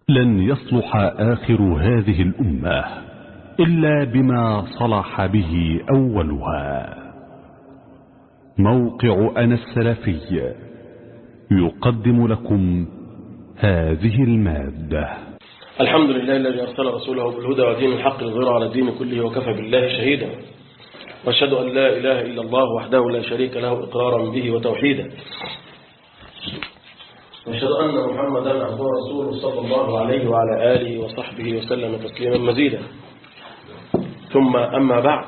لن يصلح آخر هذه الأمة إلا بما صلح به أولها موقع أنا السلفي يقدم لكم هذه المادة الحمد لله الذي أرسل رسوله بالهدى ودين الحق لظهر على الدين كله وكفى بالله شهيدا واشهد أن لا إله إلا الله وحده لا شريك له إقرارا به وتوحيدا واشهد أن محمدا عبده ورسوله صلى الله عليه وعلى آله وصحبه وسلم تسليما مزيدا ثم أما بعد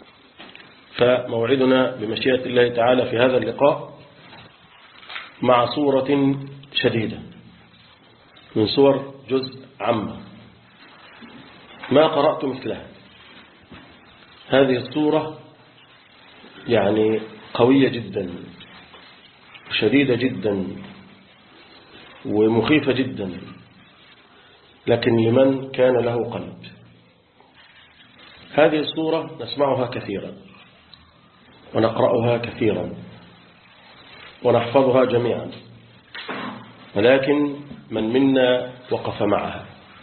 فموعدنا بمشيئة الله تعالى في هذا اللقاء مع صورة شديدة من صور جزء عامة ما قرأت مثلها هذه الصورة يعني قوية جدا شديدة جدا ومخيفة جدا لكن لمن كان له قلب هذه الصورة نسمعها كثيرا ونقرأها كثيرا ونحفظها جميعا ولكن من منا وقف معها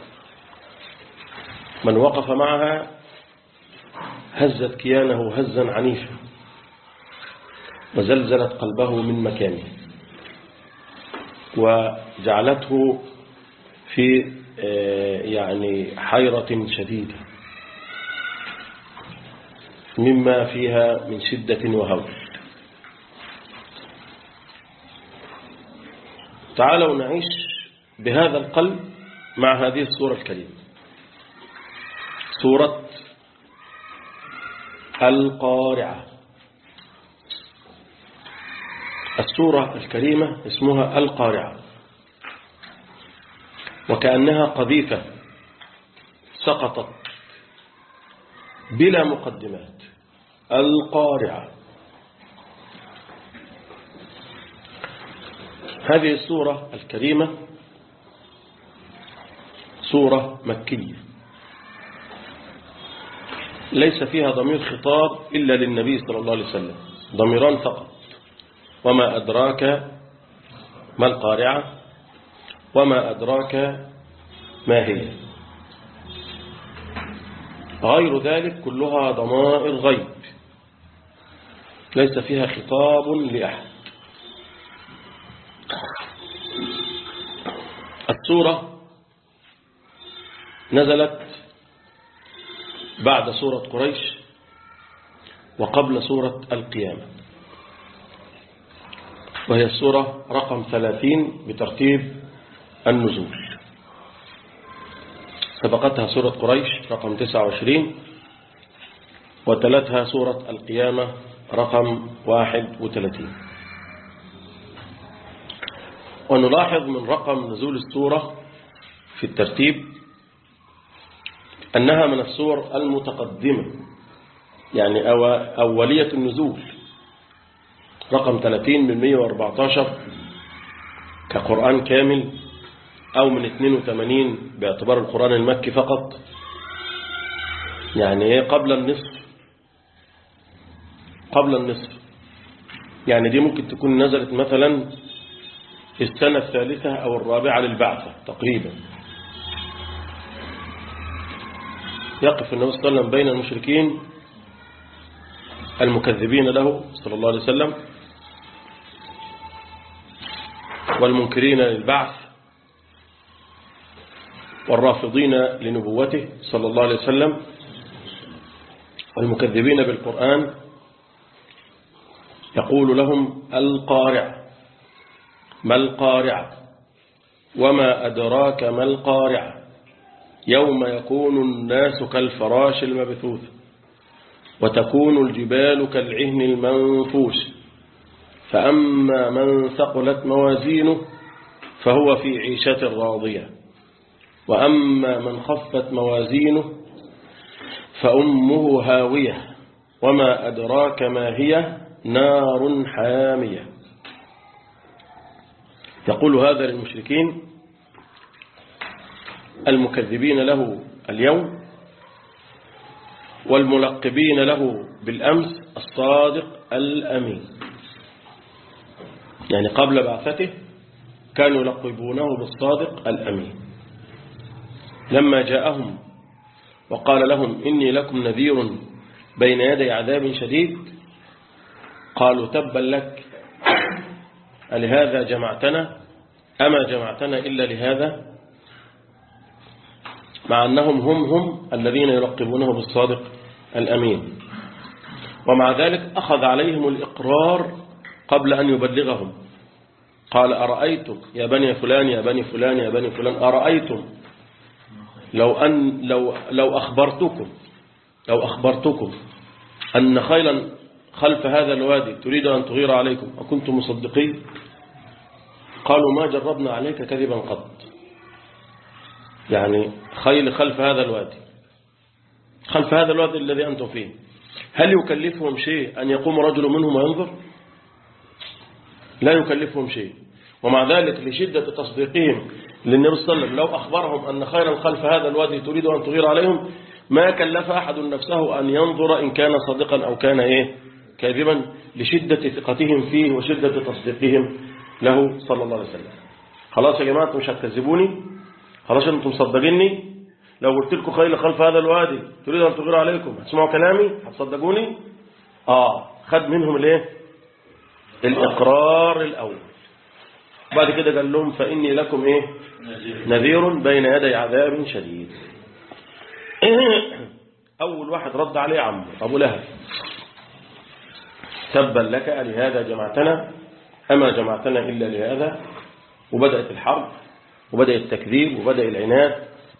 من وقف معها هزت كيانه هزا عنيفا وزلزلت قلبه من مكانه وجعلته في يعني حيرة شديدة مما فيها من شدة وهول تعالوا نعيش بهذا القلب مع هذه السورة الكريمة سورة القارعة السورة الكريمة اسمها القارعة وكأنها قذيفة سقطت بلا مقدمات القارعة هذه السورة الكريمة سورة مكية ليس فيها ضمير خطاب إلا للنبي صلى الله عليه وسلم ضميران فقط وما أدراك ما القارعة وما أدراك ما هي غير ذلك كلها ضمائر غيب ليس فيها خطاب لأحد السورة نزلت بعد سورة قريش وقبل سورة القيامة وهي السورة رقم ثلاثين بترتيب النزول سبقتها سورة قريش رقم تسعة وعشرين وتلتها سورة القيامة رقم واحد وثلاثين ونلاحظ من رقم نزول السورة في الترتيب أنها من السور المتقدمة يعني أولية النزول رقم 30 من 114 كقرآن كامل أو من 82 باعتبار القرآن المكي فقط يعني قبل النصف قبل النصف يعني دي ممكن تكون نزلت مثلا في السنة الثالثة أو الرابعة للبعثة تقريبا يقف النبي صلى الله عليه وسلم بين المشركين المكذبين له صلى الله عليه وسلم والمنكرين للبعث والرافضين لنبوته صلى الله عليه وسلم والمكذبين بالقرآن يقول لهم القارع ما القارع وما أدراك ما القارع يوم يكون الناس كالفراش المبثوث وتكون الجبال كالعهن المنفوش فأما من ثقلت موازينه فهو في عيشة راضية وأما من خفت موازينه فأمه هاوية وما أدراك ما هي نار حامية يقول هذا للمشركين المكذبين له اليوم والملقبين له بالأمس الصادق الأمين يعني قبل بعثته كانوا يلقبونه بالصادق الأمين لما جاءهم وقال لهم إني لكم نذير بين يدي عذاب شديد قالوا تبا لك ألهذا جمعتنا أما جمعتنا إلا لهذا مع أنهم هم هم الذين يلقبونه بالصادق الأمين ومع ذلك أخذ عليهم الإقرار قبل أن يبلغهم قال أرأيتم يا بني فلان يا بني فلان يا بني فلان أرأيتم لو أن لو لو أخبرتكم لو أخبرتكم أن خيلا خلف هذا الوادي تريد أن تغير عليكم أكنتم مصدقين قالوا ما جربنا عليك كذبا قط يعني خيل خلف هذا الوادي خلف هذا الوادي الذي أنتم فيه هل يكلفهم شيء أن يقوم رجل منهم وينظر لا يكلفهم شيء ومع ذلك لشدة تصديقهم للنبي صلى الله عليه وسلم لو أخبرهم أن خيرا خلف هذا الوادي تريد أن تغير عليهم ما كلف أحد نفسه أن ينظر إن كان صادقا أو كان إيه كاذبا لشدة ثقتهم فيه وشدة تصديقهم له صلى الله عليه وسلم خلاص يا جماعة مش هتكذبوني خلاص انتم مصدقيني لو قلت لكم خيل خلف هذا الوادي تريد أن تغير عليكم هتسمعوا كلامي هتصدقوني آه خد منهم الايه الإقرار الأول بعد كده قال لهم فإني لكم إيه نذير بين يدي عذاب شديد أول واحد رد عليه عمه أبو لهب تبا لك لهذا جمعتنا أما جمعتنا إلا لهذا وبدأت الحرب وبدأ التكذيب وبدأ العناد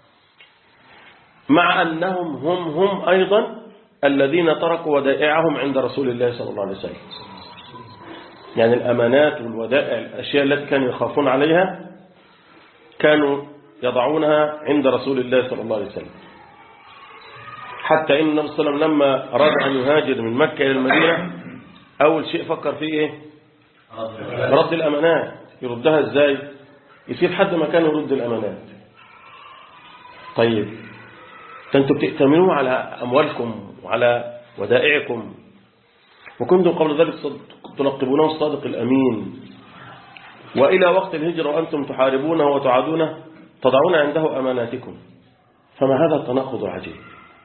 مع أنهم هم هم أيضا الذين تركوا ودائعهم عند رسول الله صلى الله عليه وسلم يعني الأمانات والودائع الأشياء التي كانوا يخافون عليها كانوا يضعونها عند رسول الله صلى الله عليه وسلم حتى إن النبي صلى الله عليه وسلم لما أراد أن يهاجر من مكة إلى المدينة أول شيء فكر فيه إيه رد الأمانات يردها إزاي يسيب حد مكانه يرد الأمانات طيب فأنتم بتأتمنوا على أموالكم وعلى ودائعكم وكنتم قبل ذلك تلقبونه الصادق الأمين وإلى وقت الهجرة وأنتم تحاربونه وتعادونه تضعون عنده أماناتكم فما هذا التناقض العجيب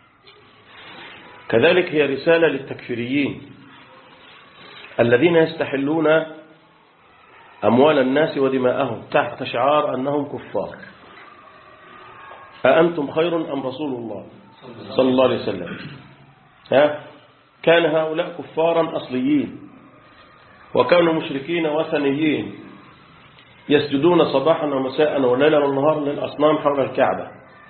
كذلك هي رسالة للتكفيريين الذين يستحلون أموال الناس ودماءهم تحت شعار أنهم كفار أأنتم خير أم رسول الله صلى الله عليه وسلم ها كان هؤلاء كفارا أصليين وكانوا مشركين وثنيين يسجدون صباحا ومساء وليلا والنهار للأصنام حول الكعبة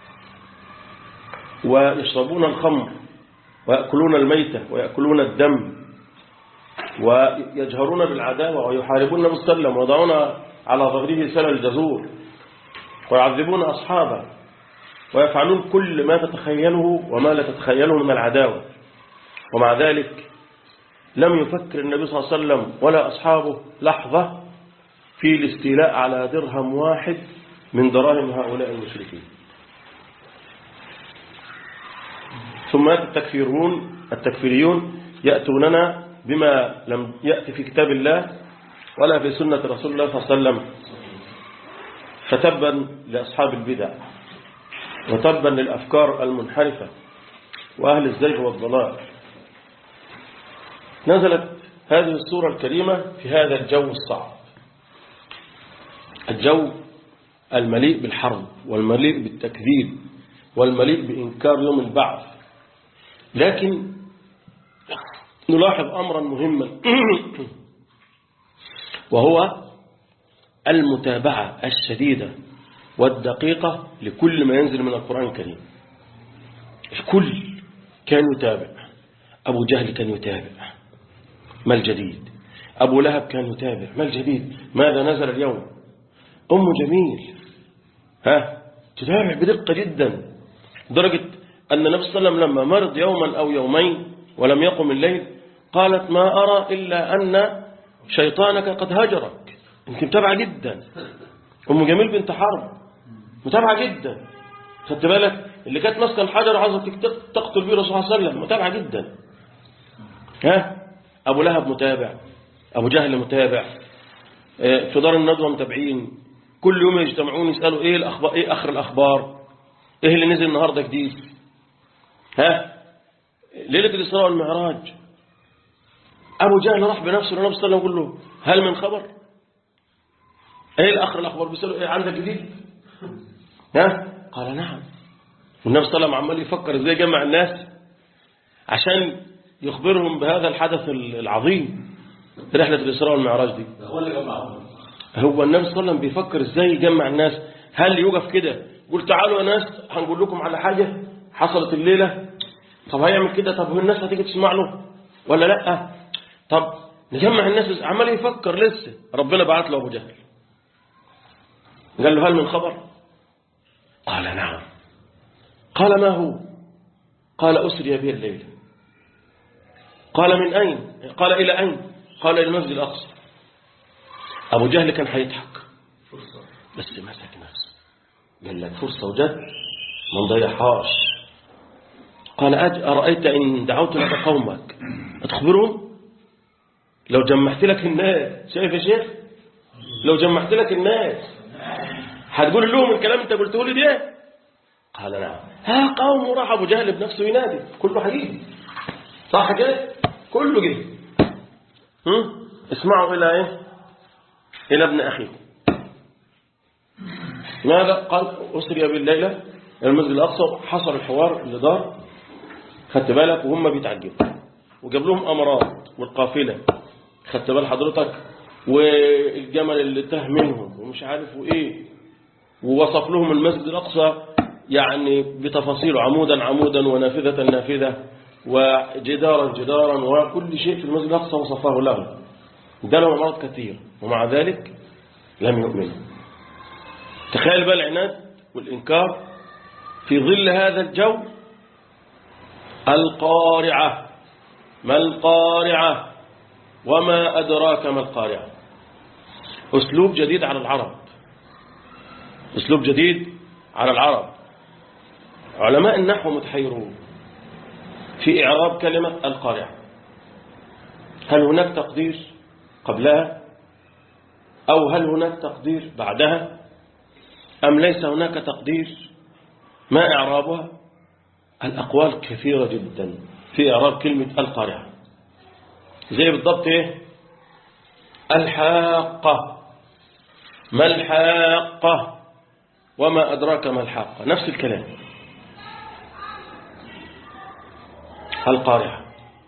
ويشربون الخمر ويأكلون الميتة ويأكلون الدم ويجهرون بالعداوة ويحاربون النبي صلى الله عليه وسلم ويضعون على ظهره سل الجزور ويعذبون أصحابه ويفعلون كل ما تتخيله وما لا تتخيله من العداوة ومع ذلك لم يفكر النبي صلى الله عليه وسلم ولا أصحابه لحظة في الاستيلاء على درهم واحد من دراهم هؤلاء المشركين ثم التكفيرون التكفيريون يأتوننا بما لم يأتي في كتاب الله ولا في سنة رسول الله صلى الله عليه وسلم فتبا لأصحاب البدع وتبا للأفكار المنحرفة وأهل الزيغ والضلال نزلت هذه السورة الكريمة في هذا الجو الصعب الجو المليء بالحرب والمليء بالتكذيب والمليء بإنكار يوم البعث لكن نلاحظ أمرا مهما وهو المتابعة الشديدة والدقيقة لكل ما ينزل من القرآن الكريم الكل كان يتابع أبو جهل كان يتابع ما الجديد أبو لهب كان يتابع ما الجديد ماذا نزل اليوم أم جميل ها تتابع بدقة جدا درجة أن النبي صلى الله عليه وسلم لما مرض يوما أو يومين ولم يقم الليل قالت ما أرى إلا أن شيطانك قد هجرك انت متابعة جدا أم جميل بنت حرب متابعة جدا خدت بالك اللي كانت ماسكه الحجر عايزه تقتل بيه الرسول صلى الله عليه وسلم متابعة جدا ها أبو لهب متابع أبو جهل متابع في دار الندوة متابعين كل يوم يجتمعون يسألوا إيه الأخبار إيه آخر الأخبار ايه اللي نزل النهاردة جديد ها ليلة الإسراء والمعراج أبو جهل راح بنفسه للنبي صلى الله عليه وسلم يقول له هل من خبر ايه الأخر الأخبار بيسأله ايه عندك جديد ها قال نعم والنبي صلى الله عليه وسلم عمال يفكر ازاي يجمع الناس عشان يخبرهم بهذا الحدث العظيم رحلة الإسراء والمعراج دي هو اللي جمعهم هو النبي صلى الله عليه وسلم بيفكر ازاي يجمع الناس هل يوقف كده يقول تعالوا يا ناس هنقول لكم على حاجة حصلت الليلة طب هيعمل كده طب الناس هتيجي تسمع له ولا لا طب نجمع الناس عمال يفكر لسه ربنا بعت له ابو جهل قال له هل من خبر قال نعم قال ما هو قال أسري به الليلة قال من أين قال إلى أين قال إلى المسجد الأقصى أبو جهل كان هيضحك فرصة بس مسك نفسه قال لك فرصة وجد ما نضيعهاش قال أج أرأيت إن دعوت لك قومك أتخبرهم لو جمعت لك الناس شايف يا شيخ لو جمعت لك الناس هتقول لهم الكلام انت قلته لي ده قال نعم ها قوم راح ابو جهل بنفسه ينادي كله هيجي صح كده كله جه هم؟ اسمعوا الى ايه الى ابن اخيكم ماذا قال اسري بالليله الى المسجد الاقصى حصل الحوار اللي دار خدت بالك وهم بيتعجبوا وجاب لهم امراض والقافله خدت بال حضرتك والجمل اللي تاه منهم ومش عارف وايه ووصف لهم المسجد الأقصى يعني بتفاصيله عمودا عمودا ونافذة نافذة وجدارا جدارا وكل شيء في المسجد الأقصى وصفه له ده له أمراض كثير ومع ذلك لم يؤمن تخيل بقى العناد والإنكار في ظل هذا الجو القارعة ما القارعة وما أدراك ما القارعة أسلوب جديد على العرب أسلوب جديد على العرب علماء النحو متحيرون في إعراب كلمة القارعة هل هناك تقدير قبلها أو هل هناك تقدير بعدها أم ليس هناك تقدير ما إعرابها الأقوال كثيرة جدا في إعراب كلمة القارعة زي بالضبط إيه الحاقة ما الحاقة وما أدراك ما الحاقة نفس الكلام القارعة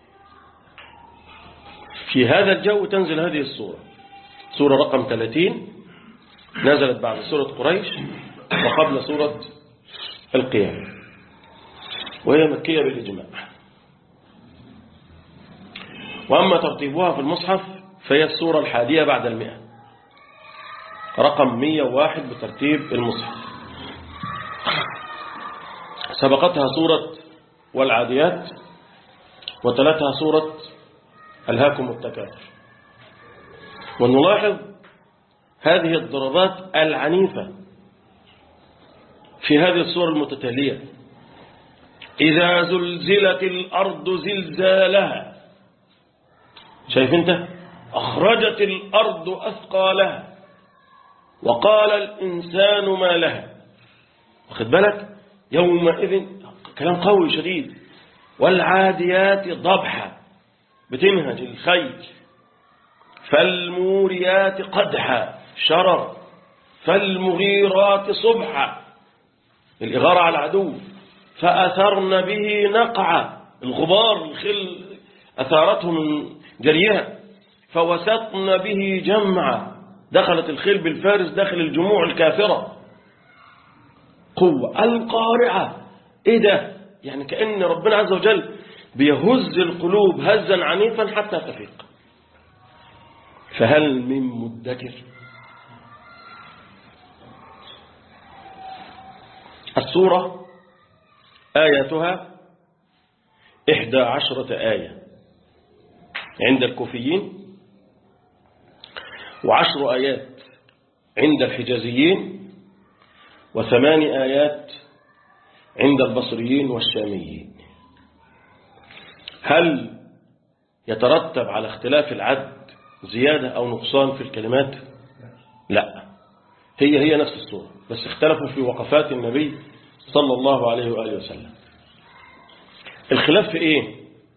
في هذا الجو تنزل هذه السورة سورة رقم 30 نزلت بعد سورة قريش وقبل سورة القيامة وهي مكية بالإجماع وأما ترتيبها في المصحف فهي السورة الحادية بعد المئة رقم 101 بترتيب المصحف سبقتها سورة والعاديات وتلتها سورة ألهاكم التكاثر ونلاحظ هذه الضربات العنيفة في هذه السورة المتتالية إذا زلزلت الأرض زلزالها شايف انت أخرجت الأرض أثقالها وقال الإنسان ما لها واخد بالك يومئذ كلام قوي شديد والعاديات ضبحا بتنهج الخيل فالموريات قدحا شرر فالمغيرات صبحا الإغارة على العدو فأثرن به نقعا الغبار الخل أثارته من جريها فوسطن به جمعا دخلت الخيل بالفارس داخل الجموع الكافرة قوة القارعة ايه ده يعني كأن ربنا عز وجل بيهز القلوب هزا عنيفا حتى تفيق فهل من مدكر السورة آياتها إحدى عشرة آية عند الكوفيين وعشر آيات عند الحجازيين وثمان آيات عند البصريين والشاميين هل يترتب على اختلاف العد زيادة أو نقصان في الكلمات لا هي هي نفس الصورة بس اختلفوا في وقفات النبي صلى الله عليه وآله وسلم الخلاف في إيه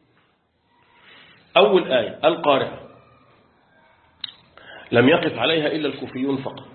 أول آية القارعة لم يقف عليها إلا الكوفيون فقط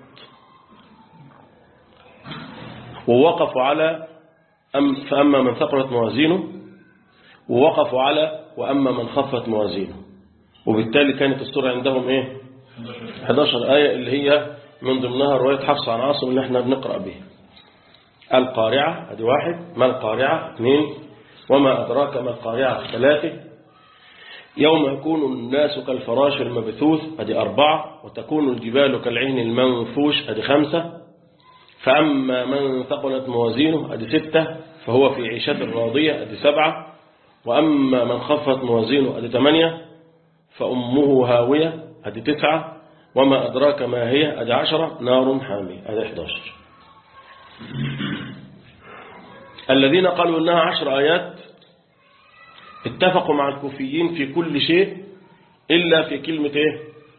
ووقفوا على أم فأما من ثقلت موازينه ووقفوا على وأما من خفت موازينه وبالتالي كانت السورة عندهم إيه 11 آية اللي هي من ضمنها رواية حفص عن عاصم اللي احنا بنقرأ بها القارعة ادي واحد ما القارعة اثنين وما أدراك ما القارعة ثلاثة يوم يكون الناس كالفراش المبثوث ادي أربعة وتكون الجبال كالعين المنفوش ادي خمسة فأما من ثقلت موازينه ادي ستة فهو في عيشة راضية ادي سبعة وأما من خفت موازينه ادي ثمانية فأمه هاوية ادي تسعة وما أدراك ما هي ادي عشرة نار حامية ادي 11 الذين قالوا إنها عشر آيات اتفقوا مع الكوفيين في كل شيء إلا في كلمة إيه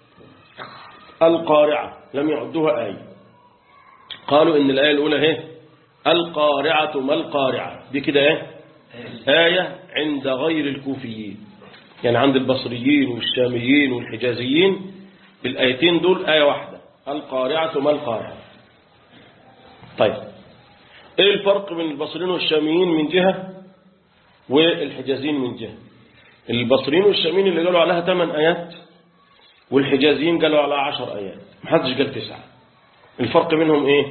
القارعة لم يعدوها آية قالوا إن الآية الأولى هي القارعة ما القارعة دي كده إيه آية عند غير الكوفيين يعني عند البصريين والشاميين والحجازيين الآيتين دول آية واحدة القارعة ما القارعة طيب ايه الفرق بين البصريين والشاميين من جهة والحجازيين من جهة البصريين والشاميين اللي قالوا عليها 8 آيات والحجازيين قالوا عليها 10 آيات محدش قال تسعة الفرق بينهم ايه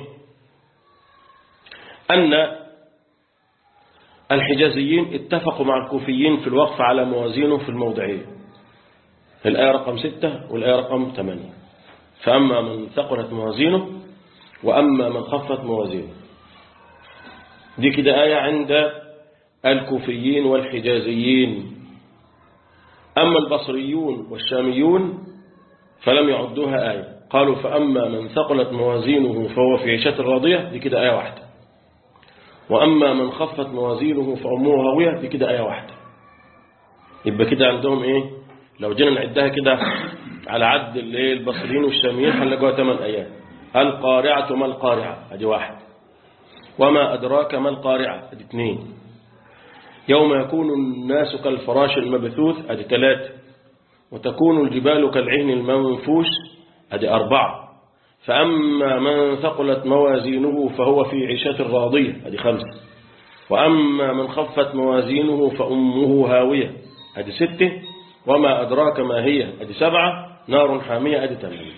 أن الحجازيين اتفقوا مع الكوفيين في الوقف على موازينه في الموضعين الآية رقم 6 والآية رقم 8 فأما من ثقلت موازينه وأما من خفت موازينه دي كده آية عند الكوفيين والحجازيين أما البصريون والشاميون فلم يعدوها آية قالوا فأما من ثقلت موازينه فهو في عيشة راضية دي كده آية واحدة وأما من خفت موازينه فأمه هاوية دي كده آية واحدة يبقى كده عندهم إيه لو جينا نعدها كده على عد البصريين والشاميين هنلاقوها ثمان آيات القارعة ما القارعة ادي واحد وما أدراك ما القارعة ادي اثنين يوم يكون الناس كالفراش المبثوث ادي ثلاثة وتكون الجبال كالعهن المنفوش ادي أربعة فأما من ثقلت موازينه فهو في عيشة راضية ادي خمسة وأما من خفت موازينه فأمه هاوية ادي ستة وما أدراك ما هي ادي سبعة نار حامية ادي ثمانية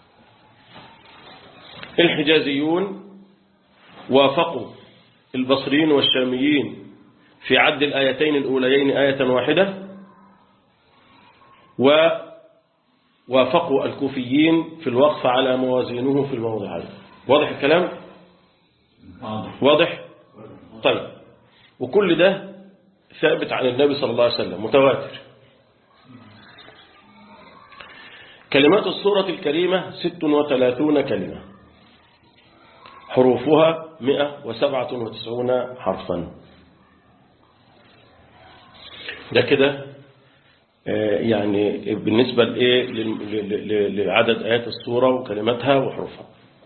الحجازيون وافقوا البصريين والشاميين في عد الآيتين الأوليين آية واحدة ووافقوا الكوفيين في الوقف على موازينه في الموضعين واضح الكلام؟ واضح؟ طيب وكل ده ثابت عن النبي صلى الله عليه وسلم متواتر كلمات السورة الكريمة ست وثلاثون كلمة حروفها مئة وسبعة وتسعون حرفا ده كده يعني بالنسبة لإيه لعدد آيات السورة وكلماتها وحروفها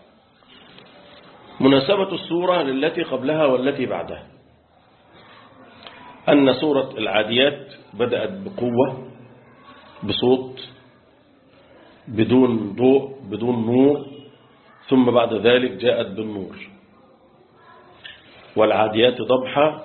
مناسبة السورة للتي قبلها والتي بعدها أن سورة العاديات بدأت بقوة بصوت بدون ضوء بدون نور ثم بعد ذلك جاءت بالنور والعاديات ضبحة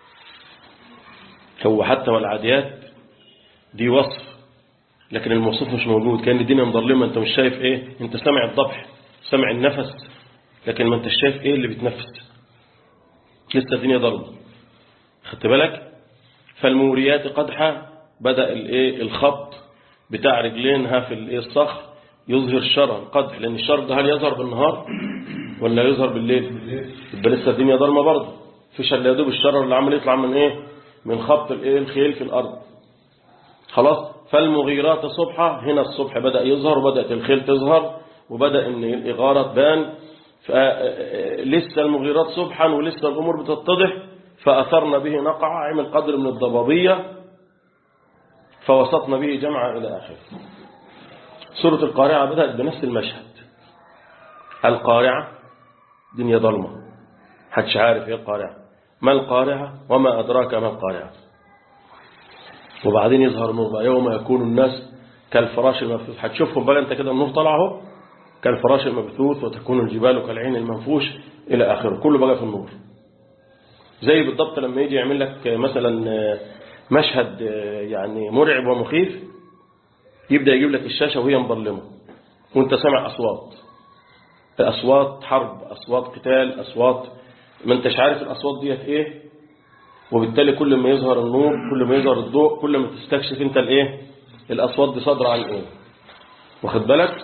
هو حتى والعاديات دي وصف لكن الموصوف مش موجود كان الدنيا مظلمة انت مش شايف ايه انت سامع الضبح سامع النفس لكن ما انت شايف ايه اللي بتنفس لسه الدنيا ضلمة خدت بالك فالموريات قدحة بدأ الايه الخط بتاع رجلينها في الايه الصخر يظهر الشر القدح لان الشر ده هل يظهر بالنهار ولا يظهر بالليل يبقى لسه الدنيا ضلمه برضه فيش الا يدوب الشر اللي عمال يطلع من ايه من خط الايه الخيل في الارض خلاص فالمغيرات صبحا هنا الصبح بدأ يظهر وبدأت الخيل تظهر وبدأ ان الإغارة تبان لسه المغيرات صبحا ولسه الأمور بتتضح فأثرنا به نقع عمل قدر من الضبابية فوسطنا به جمعا إلى آخره سورة القارعة بدأت بنفس المشهد القارعة دنيا ظلمة حدش عارف ايه القارعة ما القارعة وما أدراك ما القارعة وبعدين يظهر النور بقى يوم يكون الناس كالفراش المبثوث هتشوفهم بقى انت كده النور طلع اهو كالفراش المبثوث وتكون الجبال كالعين المنفوش إلى آخره كله بقى في النور زي بالضبط لما يجي يعمل لك مثلا مشهد يعني مرعب ومخيف يبدأ يجيب لك الشاشة وهي مظلمة وانت سامع أصوات أصوات حرب أصوات قتال أصوات ما انتش عارف الأصوات ديت ايه وبالتالي كل ما يظهر النور كل ما يظهر الضوء كل ما تستكشف انت الايه الأصوات دي صادرة عن ايه واخد بالك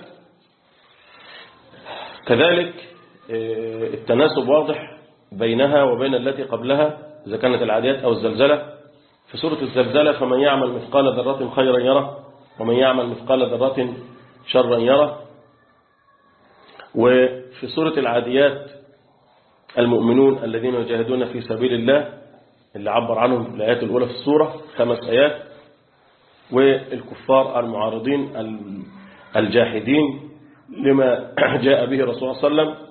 كذلك التناسب واضح بينها وبين التي قبلها إذا كانت العاديات أو الزلزلة في سورة الزلزلة فمن يعمل مثقال ذرة خيرا يره ومن يعمل مثقال ذرة شرا يره وفي سورة العاديات المؤمنون الذين يجاهدون في سبيل الله اللي عبر عنهم في الآيات الأولى في السورة خمس آيات والكفار المعارضين الجاحدين لما جاء به رسول الله صلى الله عليه وسلم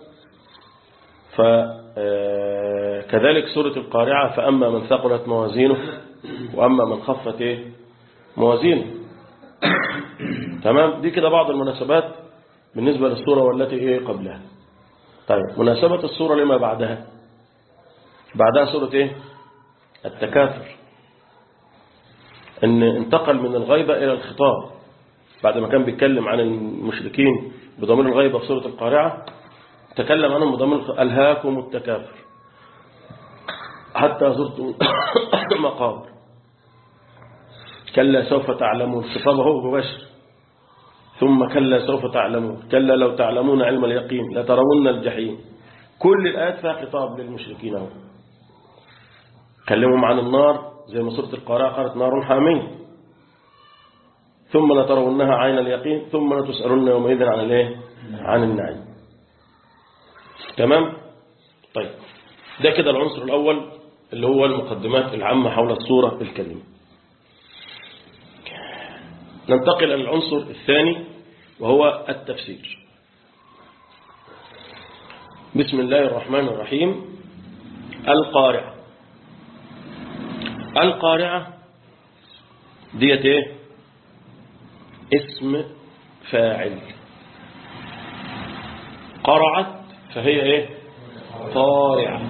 فكذلك سورة القارعة فأما من ثقلت موازينه وأما من خفت إيه موازينه تمام دي كده بعض المناسبات بالنسبة للسورة والتي إيه قبلها طيب مناسبة السورة لما بعدها بعدها سورة إيه التكاثر ان انتقل من الغيبة إلى الخطاب بعد ما كان بيتكلم عن المشركين بضمير الغيبة في سورة القارعة تكلم عنهم بضمير ألهاكم التكاثر حتى زرتم مقابر كلا سوف تعلمون خطابه مباشر ثم كلا سوف تعلمون كلا لو تعلمون علم اليقين لترون الجحيم كل الآيات فيها خطاب للمشركين اهو كلمهم عن النار زي ما سورة القارعة قالت نار حامية ثم لترونها عين اليقين ثم لتسألن يومئذ عن الايه عن النعيم تمام طيب ده كده العنصر الأول اللي هو المقدمات العامة حول السورة الكريمة ننتقل إلى العنصر الثاني وهو التفسير بسم الله الرحمن الرحيم القارعة القارعة ديت ايه اسم فاعل قرعت فهي ايه قارعة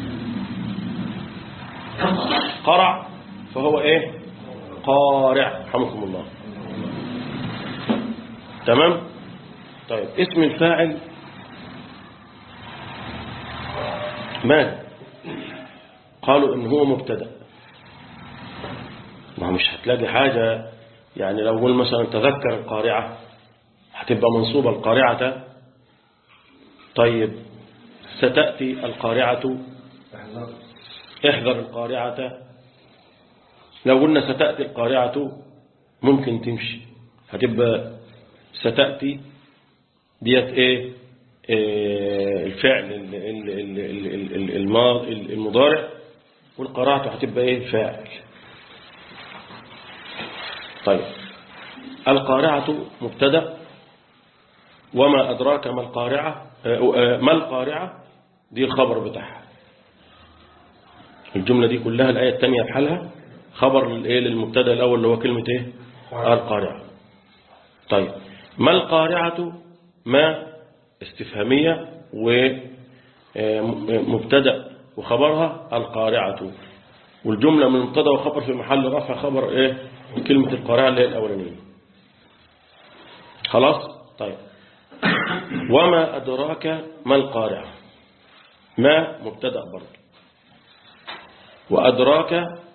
قرع فهو ايه قارع رحمكم الله تمام طيب اسم الفاعل ماذا قالوا ان هو مبتدا ما هو مش هتلاقي حاجة يعني لو قول مثلا تذكر القارعة هتبقى منصوبة القارعة طيب ستأتي القارعة احذر القارعة لو قلنا ستأتي القارعة ممكن تمشي هتبقى ستأتي ديت ايه, إيه الفعل المضارع والقارعة هتبقى ايه فاعل طيب القارعة مبتدا وما أدراك ما القارعة ما القارعة دي الخبر بتاعها الجملة دي كلها الآية الثانية بحالها خبر للإيه للمبتدا الأول اللي هو كلمة إيه القارعة طيب ما القارعة ما استفهامية ومبتدا وخبرها القارعة والجملة من مبتدا وخبر في محل رفع خبر إيه كلمة القارعة اللي هي الأولانية خلاص طيب وما أدراك ما القارعة ما مبتدا برضه وأدراك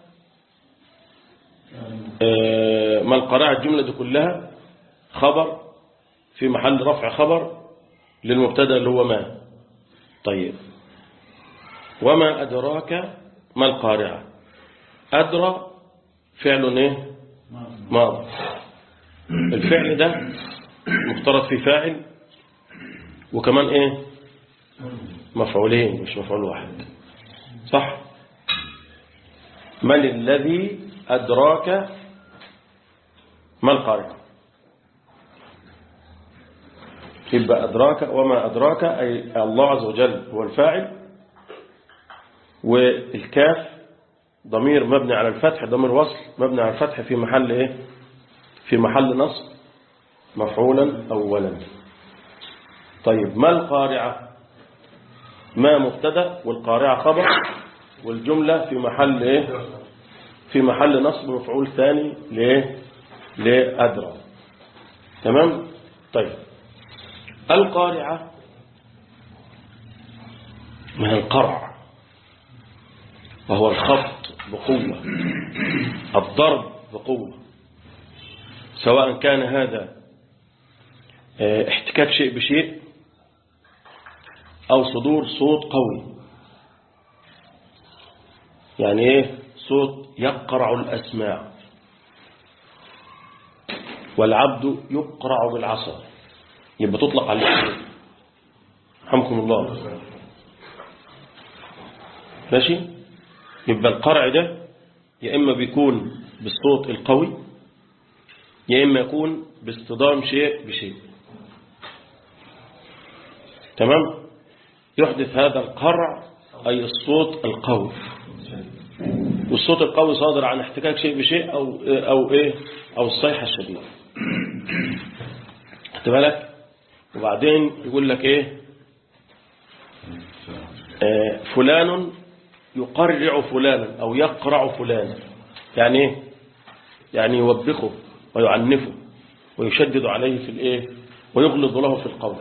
ما القارعة الجملة دي كلها خبر في محل رفع خبر للمبتدا اللي هو ما طيب وما أدراك ما القارعة أدرى فعل ايه ماضي الفعل ده مفترض في فاعل وكمان ايه مفعولين مش مفعول واحد صح من الذي أدراك ما القارعة يبقى أدراك وما أدراك أي الله عز وجل هو الفاعل والكاف ضمير مبني على الفتح ضمير وصل مبني على الفتح في محل ايه في محل نصب مفعولا اولا طيب ما القارعة ما مبتدا والقارعة خبر والجملة في محل ايه في محل نصب مفعول ثاني لايه لأدرى تمام طيب القارعة من القرع وهو الخبط بقوة الضرب بقوة سواء كان هذا احتكاك شيء بشيء أو صدور صوت قوي يعني ايه صوت يقرع الأسماع والعبد يقرع بالعصا يبقى تطلق عليه رحمكم الله ماشي يبقى القرع ده يا إما بيكون بالصوت القوي يا إما يكون باصطدام شيء بشيء تمام يحدث هذا القرع أي الصوت القوي والصوت القوي صادر عن احتكاك شيء بشيء أو, أو إيه أو الصيحة الشديدة خدت بالك وبعدين يقول لك إيه آه فلان يقرع فلانا أو يقرع فلانا يعني إيه يعني يوبخه ويعنفه ويشدد عليه في الإيه ويغلظ له في القول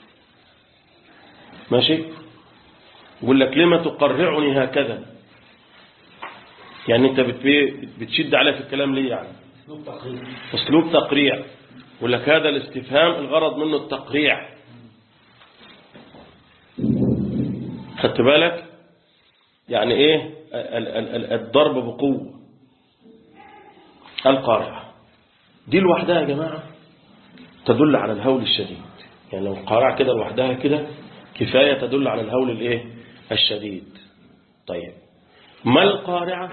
ماشي يقول لك لما تقرعني هكذا يعني انت بتشد عليه في الكلام ليه يعني اسلوب تقريع يقول لك هذا الاستفهام الغرض منه التقريع خدت بالك يعني ايه الضرب بقوة القارعة دي لوحدها يا جماعة تدل على الهول الشديد يعني لو القارعة كده لوحدها كده كفاية تدل على الهول الايه الشديد طيب ما القارعة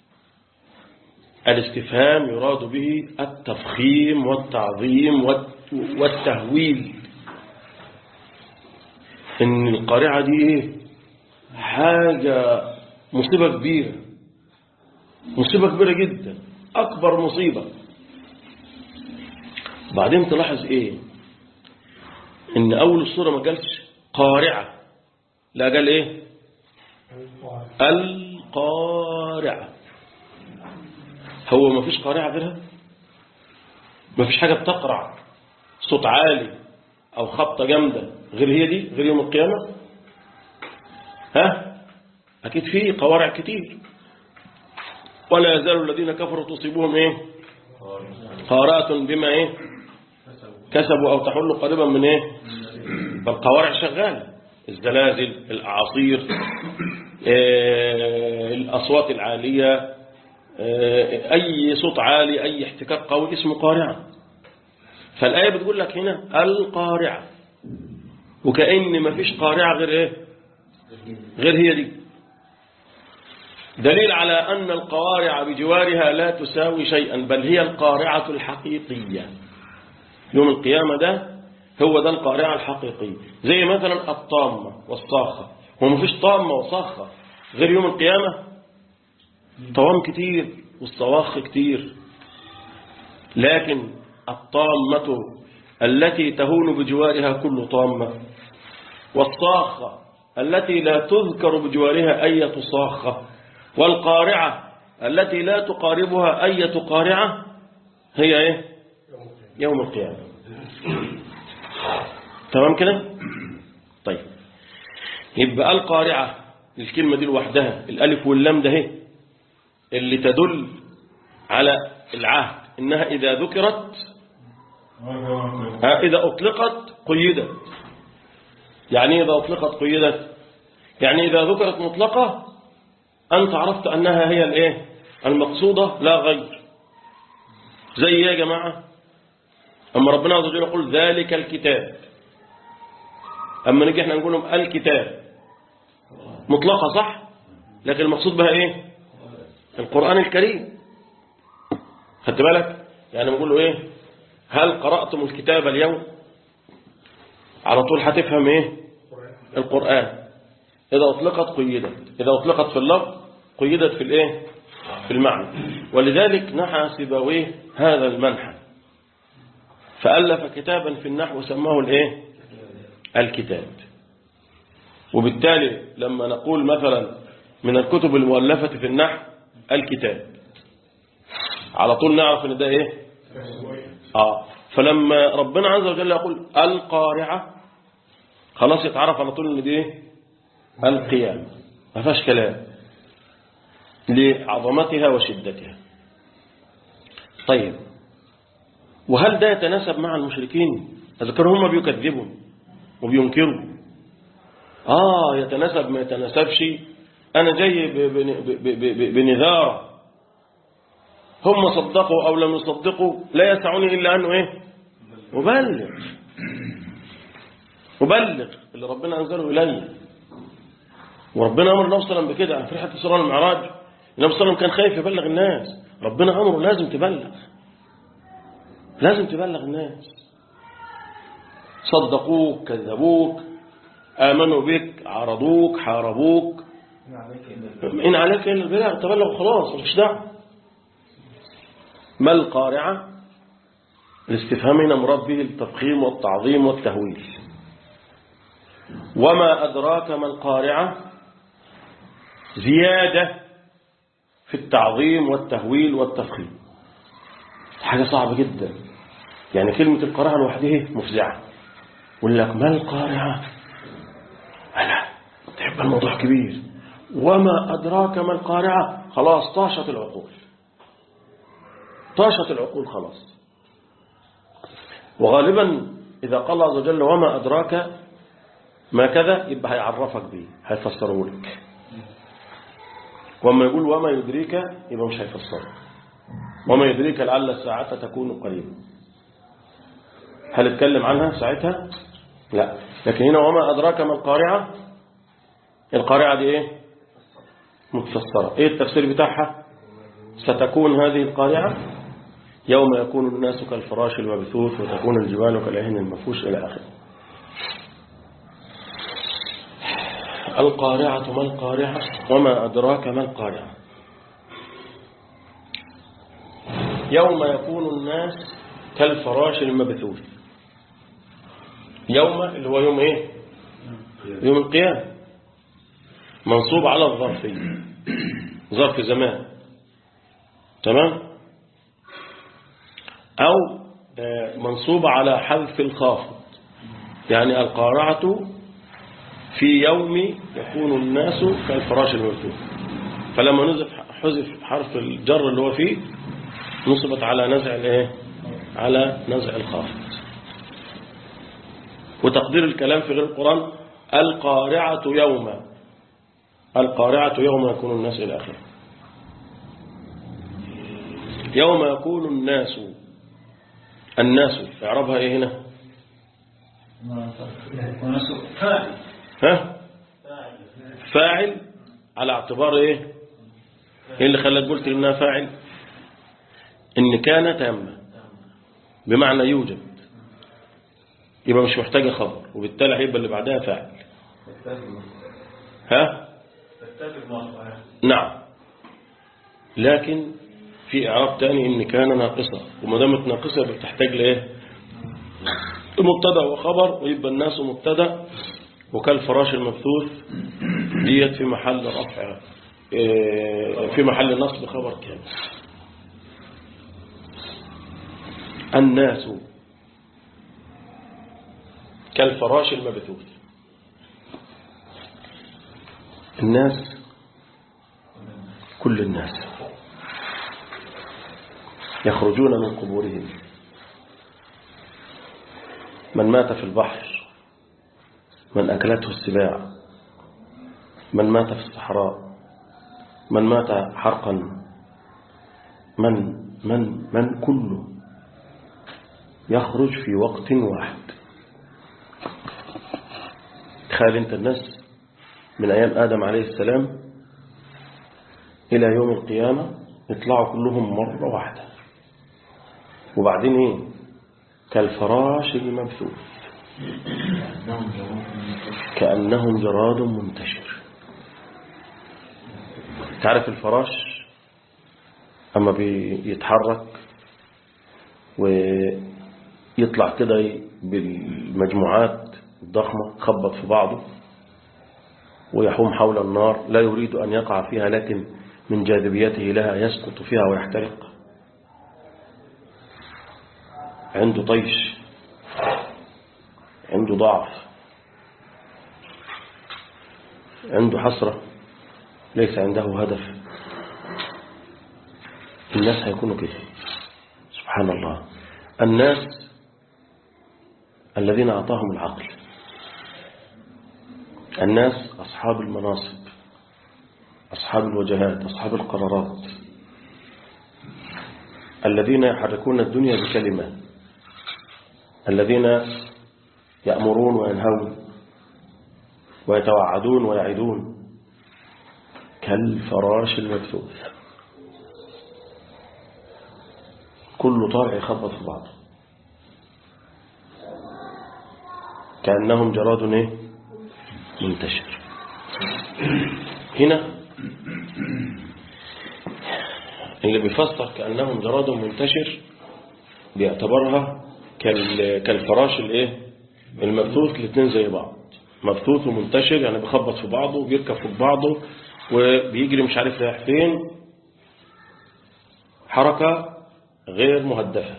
الاستفهام يراد به التفخيم والتعظيم والتهويل ان القارعة دي ايه حاجة مصيبة كبيرة مصيبة كبيرة جدا أكبر مصيبة بعدين تلاحظ إيه إن أول الصورة ما قالش قارعة لا قال إيه القارعة هو ما فيش قارعة غيرها ما فيش حاجة بتقرع صوت عالي أو خبطة جامدة غير هي دي غير يوم القيامة ها أكيد في قوارع كتير ولا يزال الذين كفروا تصيبهم إيه قارات بما إيه كسبوا أو تحل قريبا من إيه فالقوارع شغالة الزلازل الأعاصير إيه الأصوات العالية إيه أي صوت عالي أي احتكاك قوي اسمه قارعة فالآية بتقول لك هنا القارعة وكأن ما فيش قارعة غير إيه غير هي دي دليل على أن القوارع بجوارها لا تساوي شيئا بل هي القارعة الحقيقية يوم القيامة ده هو ده القارعة الحقيقية زي مثلا الطامة والصاخة هو مفيش طامة وصاخة غير يوم القيامة طوام كتير والصواخ كتير لكن الطامة التي تهون بجوارها كل طامة والصاخة التي لا تذكر بجوارها أية صاخة والقارعة التي لا تقاربها أية قارعة هي إيه يوم القيامة تمام كده طيب يبقى القارعة الكلمة دي لوحدها الألف واللام ده هي اللي تدل على العهد إنها إذا ذكرت إذا أطلقت قيدت يعني إذا أطلقت قيدت يعني إذا ذكرت مطلقة أنت عرفت أنها هي الإيه المقصودة لا غير زي يا جماعة أما ربنا عز وجل يقول ذلك الكتاب أما نجي احنا نقول لهم الكتاب مطلقة صح لكن المقصود بها إيه القرآن الكريم خدت بالك يعني بقول له إيه هل قرأتم الكتاب اليوم على طول هتفهم إيه القرآن إذا أطلقت قيدت إذا أطلقت في اللفظ قيدت في الإيه في المعنى ولذلك نحى سيبويه هذا المنحى فألف كتابا في النحو سماه الإيه الكتاب وبالتالي لما نقول مثلا من الكتب المؤلفة في النحو الكتاب على طول نعرف ان ده ايه اه فلما ربنا عز وجل يقول القارعة خلاص يتعرف على طول ان دي ايه القيامة ما فيهاش كلام لعظمتها وشدتها طيب وهل ده يتناسب مع المشركين إذا كانوا هم بيكذبوا وبينكروا آه يتناسب ما يتناسبش أنا جاي ب- ب- ب- ب- بنذارة هم صدقوا أو لم يصدقوا لا يسعني إلا أنه إيه مبلغ مبلغ اللي ربنا أنزله إليه وربنا أمر النبي صلى الله عليه وسلم بكده في رحلة الإسراء والمعراج النبي صلى الله عليه وسلم كان خايف يبلغ الناس ربنا أمره لازم تبلغ لازم تبلغ الناس صدقوك كذبوك آمنوا بك عرضوك حاربوك إن عليك إلا البلاغ تبلغ خلاص مش دعوة ما القارعة الاستفهام هنا مراد به التفخيم والتعظيم والتهويل وما أدراك ما القارعة زيادة في التعظيم والتهويل والتفخيم حاجة صعبة جدا يعني كلمة القارعة لوحدها مفزعة يقول لك ما القارعة أنا تحب الموضوع كبير وما أدراك ما القارعة خلاص طاشت العقول طاشت العقول خلاص وغالبا إذا قال الله عز وجل وما أدراك ما كذا يبقى هيعرفك بيه هيفسره لك وما يقول وما يدريك يبقى مش هيفسره وما يدريك لعل الساعة تكون قريبا هل اتكلم عنها ساعتها لا لكن هنا وما أدراك ما القارعة القارعة دي ايه متفسرة ايه التفسير بتاعها ستكون هذه القارعة يوم يكون الناس كالفراش المبثوث وتكون الجبال كالعهن المفوش إلى آخره القارعة ما القارعة وما أدراك ما القارعة يوم يكون الناس كالفراش المبثوث يوم اللي هو يوم ايه يوم القيامة منصوب على الظرفية ظرف زمان تمام أو آه، منصوب على حذف الخافض يعني القارعة في يوم يكون الناس كالفراش المبثوث فلما نزف حذف حرف الجر اللي هو فيه نصبت على نزع الايه على نزع الخافض وتقدير الكلام في غير القرآن القارعة يوم القارعة يوم يكون الناس إلى آخره يوم يكون الناس الناس اعربها ايه هنا ها فاعل على اعتبار ايه ايه اللي خلاك قلت انها فاعل ان كان تامه بمعنى يوجد يبقى مش محتاجه خبر وبالتالي هيبقى اللي بعدها فاعل ها نعم لكن في اعراب تاني ان كان ناقصه وما دامت ناقصه بتحتاج لايه مبتدا وخبر ويبقى الناس مبتدا وكالفراش المبثوث ديت في محل رفع إيه، في محل نصب خبر كامل الناس كالفراش المبثوث الناس كل الناس يخرجون من قبورهم من مات في البحر من أكلته السباع من مات في الصحراء من مات حرقا من من من كله يخرج في وقت واحد تخيل انت الناس من أيام آدم عليه السلام إلى يوم القيامة يطلعوا كلهم مرة واحدة وبعدين ايه كالفراش المبثوث كأنهم جراد منتشر تعرف الفراش أما بيتحرك ويطلع كده بالمجموعات الضخمة خبط في بعضه ويحوم حول النار لا يريد أن يقع فيها لكن من جاذبيته لها يسقط فيها ويحترق عنده طيش عنده ضعف عنده حسرة ليس عنده هدف الناس هيكونوا كده سبحان الله الناس الذين أعطاهم العقل الناس أصحاب المناصب أصحاب الوجهات أصحاب القرارات الذين يحركون الدنيا بكلمة الذين يأمرون وينهون ويتوعدون ويعدون كالفراش المكتوب كل طالع يخبط في بعض كأنهم جراد ايه منتشر هنا اللي بيفسر كأنهم جراد منتشر بيعتبرها كالفراش الايه المبثوث الاثنين زي بعض مبثوث ومنتشر يعني بيخبط في بعضه وبيركب في بعضه وبيجري مش عارف رايح فين حركة غير مهدفة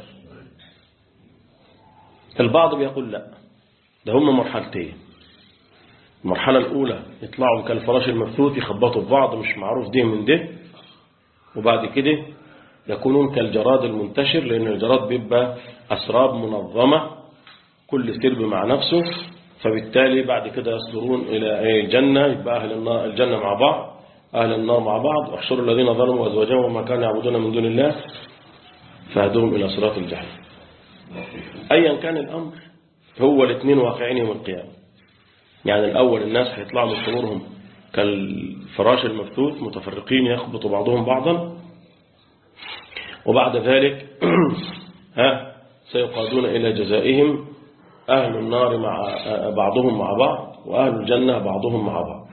البعض بيقول لا ده هم مرحلتين المرحلة الأولى يطلعوا كالفراش المبثوث يخبطوا في بعض مش معروف ده من ده وبعد كده يكونون كالجراد المنتشر لأن الجراد بيبقى أسراب منظمة كل سرب مع نفسه فبالتالي بعد كده يصدرون إلى الجنة يبقى أهل النار الجنة مع بعض أهل النار مع بعض واحشروا الذين ظلموا أزواجهم وما كانوا يعبدون من دون الله فهدوهم إلى صراط الجحيم أيا كان الأمر هو الاثنين واقعين يوم القيامة يعني الأول الناس هيطلعوا من قبورهم كالفراش المفتوت متفرقين يخبط بعضهم بعضا وبعد ذلك ها سيقادون إلى جزائهم أهل النار مع بعضهم مع بعض وأهل الجنة بعضهم مع بعض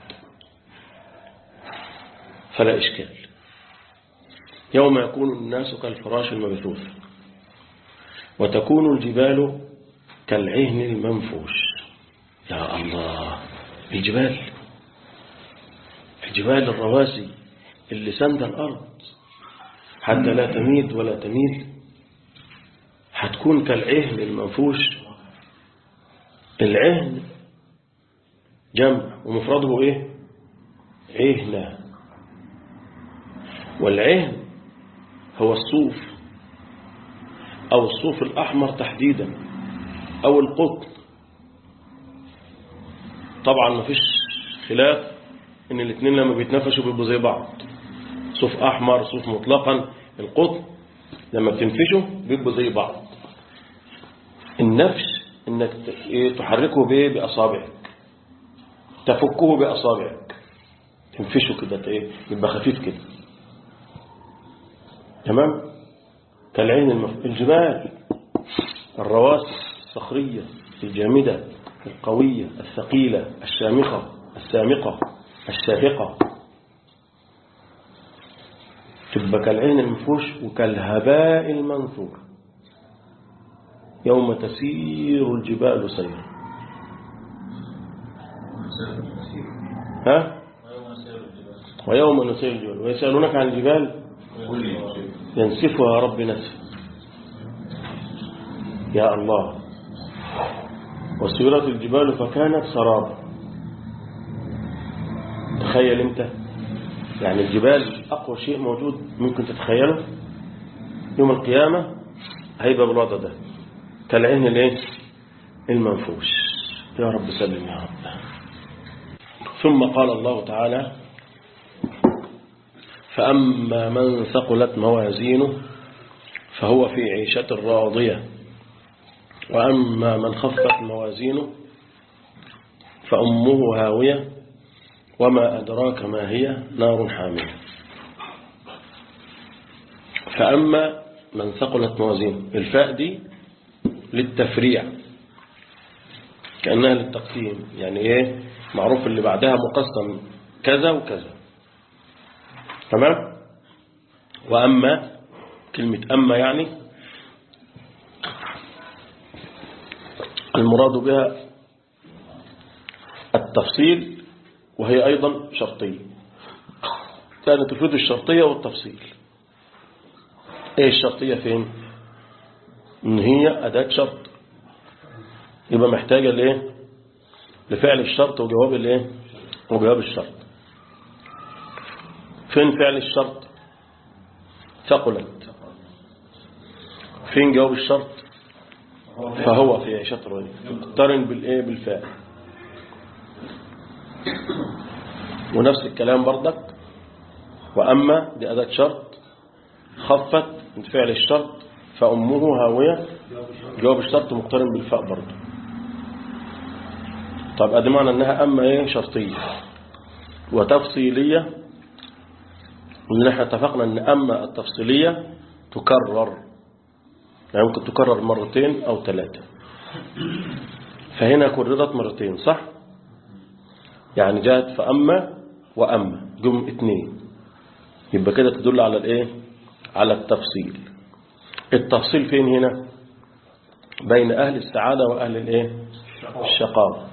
فلا إشكال يوم يكون الناس كالفراش المبثوث وتكون الجبال كالعهن المنفوش يا الله الجبال الجبال الرواسي اللي سند الأرض حتى لا تميد ولا تميل هتكون كالعهن المنفوش العهن جمع ومفرده ايه عهنة والعهن هو الصوف او الصوف الاحمر تحديدا او القطن طبعا ما فيش خلاف ان الاثنين لما بيتنفشوا بيبقوا زي بعض صوف احمر صوف مطلقا القطن لما بتنفشه بيبقوا زي بعض النفش انك تحركه بايه باصابعك تفكه باصابعك تنفشه كده ايه يبقى خفيف كده تمام كالعين المف... الجبال الرواسي الصخرية الجامدة القوية الثقيلة الشامخة السامقة الشاهقة تبقى كالعين المفوش وكالهباء المنثور يوم تسير الجبال سيرا ها ويوم نسير الجبال ويسألونك عن الجبال ينسفها رب نسف يا الله وسيرت الجبال فكانت سرابا تخيل انت يعني الجبال أقوى شيء موجود ممكن تتخيله يوم القيامة هيبقى بالوضع ده كالعين الايه المنفوش يا رب سلم يا رب ثم قال الله تعالى فأما من ثقلت موازينه فهو في عيشة راضية وأما من خفت موازينه فأمه هاوية وما أدراك ما هي نار حامية فأما من ثقلت موازينه الفاء دي للتفريع كأنها للتقسيم يعني ايه معروف اللي بعدها مقسم كذا وكذا تمام وأما كلمة أما يعني المراد بها التفصيل وهي أيضا شرطية كانت تفيد الشرطية والتفصيل ايه الشرطية فين ان هي أداة شرط يبقى محتاجة لايه لفعل الشرط وجواب الايه وجواب الشرط فين فعل الشرط ثقلت فين جواب الشرط فهو في شطر مقترن بالايه بالفاعل ونفس الكلام برضك وأما دي أداة شرط خفت من فعل الشرط فأمه هاوية جواب الشرط مقترن بالفاء برضه طب ادي معنى انها اما ايه شرطية وتفصيلية اللي احنا اتفقنا ان اما التفصيلية تكرر يعني ممكن تكرر مرتين او ثلاثة فهنا كررت مرتين صح يعني جاءت فأما وأما جم اتنين يبقى كده تدل على الايه على التفصيل التفصيل فين هنا بين أهل السعادة وأهل الايه الشقاوة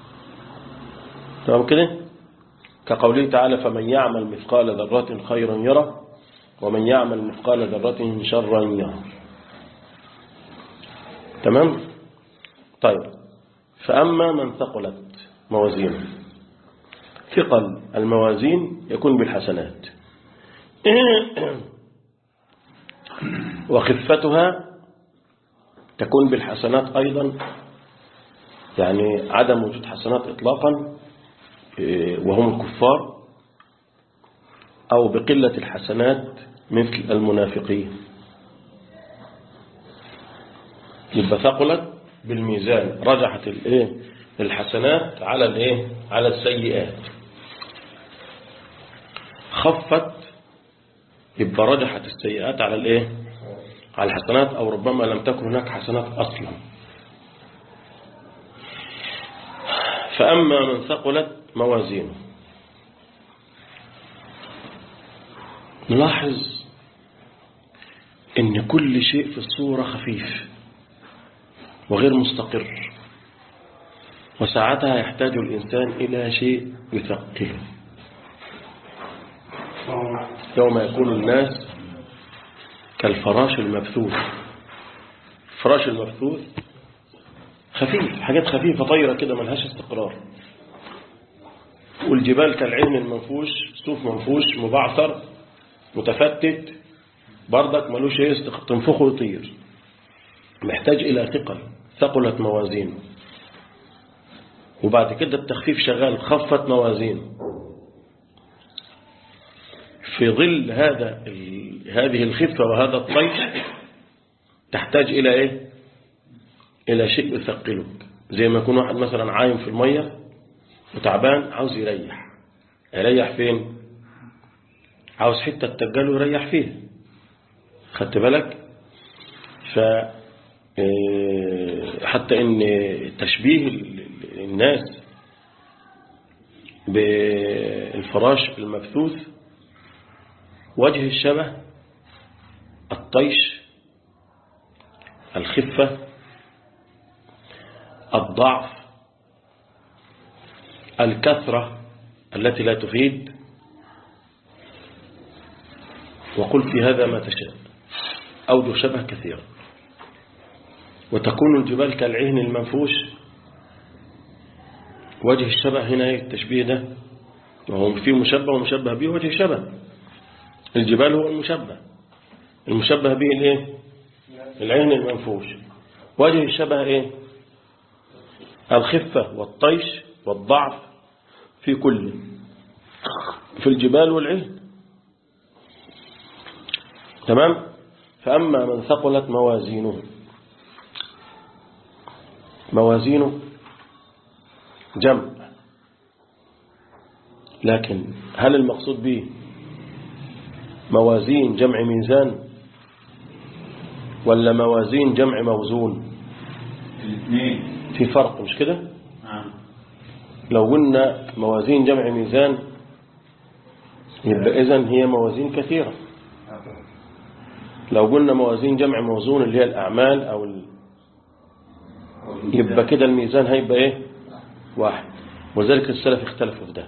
تمام كده كقوله تعالى فمن يعمل مثقال ذرة خيرا يره ومن يعمل مثقال ذرة شرا يره تمام طيب فأما من ثقلت موازينه ثقل الموازين يكون بالحسنات وخفتها تكون بالحسنات أيضا يعني عدم وجود حسنات إطلاقا وهم الكفار أو بقلة الحسنات مثل المنافقين يبقى ثقلت بالميزان رجحت الايه الحسنات على الايه على السيئات خفت يبقى رجحت السيئات على الايه على الحسنات او ربما لم تكن هناك حسنات اصلا فاما من ثقلت موازينه نلاحظ ان كل شيء في الصورة خفيف وغير مستقر وساعتها يحتاج الإنسان إلى شيء يثقله يوم يكون الناس كالفراش المبثوث الفراش المبثوث خفيف حاجات خفيفة طايرة كده ملهاش استقرار والجبال كالعين المنفوش صوف منفوش مبعثر متفتت بردك ملوش ايه تنفخه ويطير محتاج إلى ثقل ثقلت موازين وبعد كده التخفيف شغال خفت موازين في ظل هذا هذه الخفة وهذا الطيش تحتاج إلى إيه إلى شيء يثقلك زي ما يكون واحد مثلا عايم في المية وتعبان عاوز يريح يريح فين عاوز حتة تجاله يريح فيها خدت بالك ف حتى ان تشبيه الناس بالفراش المبثوث وجه الشبه الطيش الخفة الضعف الكثرة التي لا تفيد وقل في هذا ما تشاء أوجه شبه كثيرا وتكون الجبال كالعهن المنفوش وجه الشبه هنا التشبيه ده وهو فيه مشبه ومشبه به وجه شبه الجبال هو المشبه المشبه به الايه العين المنفوش وجه الشبه ايه الخفة والطيش والضعف في كل في الجبال والعين تمام فأما من ثقلت موازينه موازينه جمع لكن هل المقصود به موازين جمع ميزان ولا موازين جمع موزون الاثنين في فرق مش كده نعم لو قلنا موازين جمع ميزان يبقى إذن هي موازين كثيرة لو قلنا موازين جمع موزون اللي هي الأعمال أو ال... يبقى كده الميزان هيبقى إيه واحد وذلك السلف اختلفوا في ده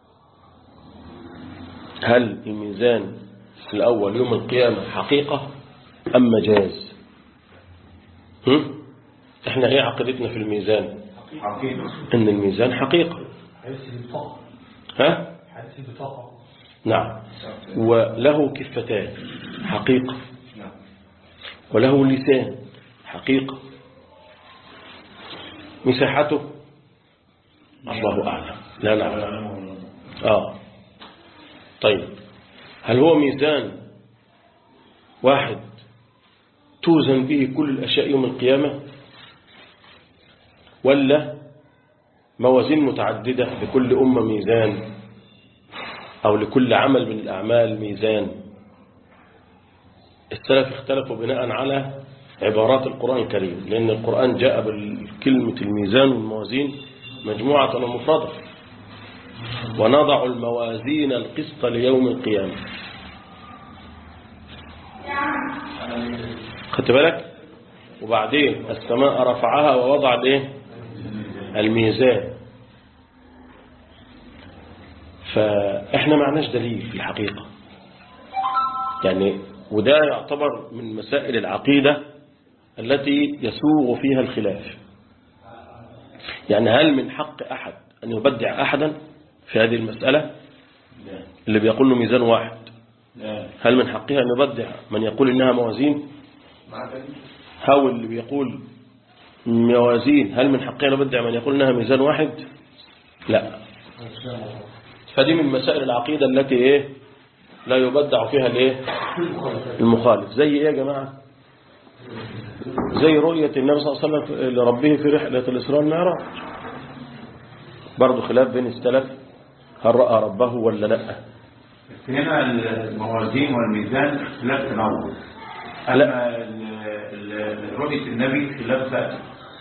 هل الميزان في الأول يوم القيامة حقيقة أم مجاز هم؟ احنا ايه عقيدتنا في الميزان حقيقة ان الميزان حقيقة حديث البطاقة ها حديث البطاقة نعم وله كفتان حقيقة نعم وله لسان حقيقة مساحته الله أعلم لا نعلم آه طيب هل هو ميزان واحد توزن به كل الأشياء يوم القيامة ولا موازين متعددة لكل أمة ميزان أو لكل عمل من الأعمال ميزان السلف اختلفوا بناء على عبارات القرآن الكريم لأن القرآن جاء بكلمة الميزان والموازين مجموعة ومفردة ونضع الموازين القسط ليوم القيامة خدت بالك وبعدين السماء رفعها ووضع الايه الميزان فاحنا معناش دليل في الحقيقة يعني وده يعتبر من مسائل العقيدة التي يسوغ فيها الخلاف يعني هل من حق أحد أن يبدع أحدا في هذه المسألة اللي بيقول له ميزان واحد لا هل من حقها أن يبدع من يقول إنها موازين هو اللي بيقول موازين هل من حقها أن يبدع من يقول إنها ميزان واحد لا فدي من مسائل العقيدة التي إيه لا يبدع فيها الإيه المخالف زي إيه يا جماعة زي رؤية النبي صلى الله عليه وسلم لربه في رحلة الإسراء والمعراج برضه خلاف بين السلف هل رأى ربه ولا لا هنا الموازين والميزان اختلاف تنوع أما ال- ال- رؤية النبي خلاف ثابت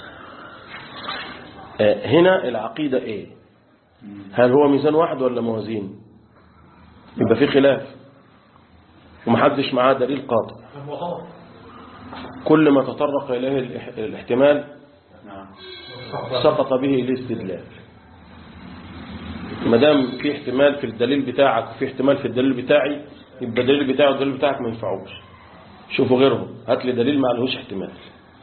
آه، هنا العقيدة إيه هل هو ميزان واحد ولا موازين يبقى في خلاف ومحدش معاه دليل قاطع هو غلط كل ما تطرق إليه الاح- الاحتمال نعم سقط به الاستدلال ما دام في احتمال في الدليل بتاعك وفي احتمال في الدليل بتاعي يبقى الدليل بتاعي والدليل بتاعك ما ينفعوش شوفوا غيرهم هات لي دليل ما لهوش احتمال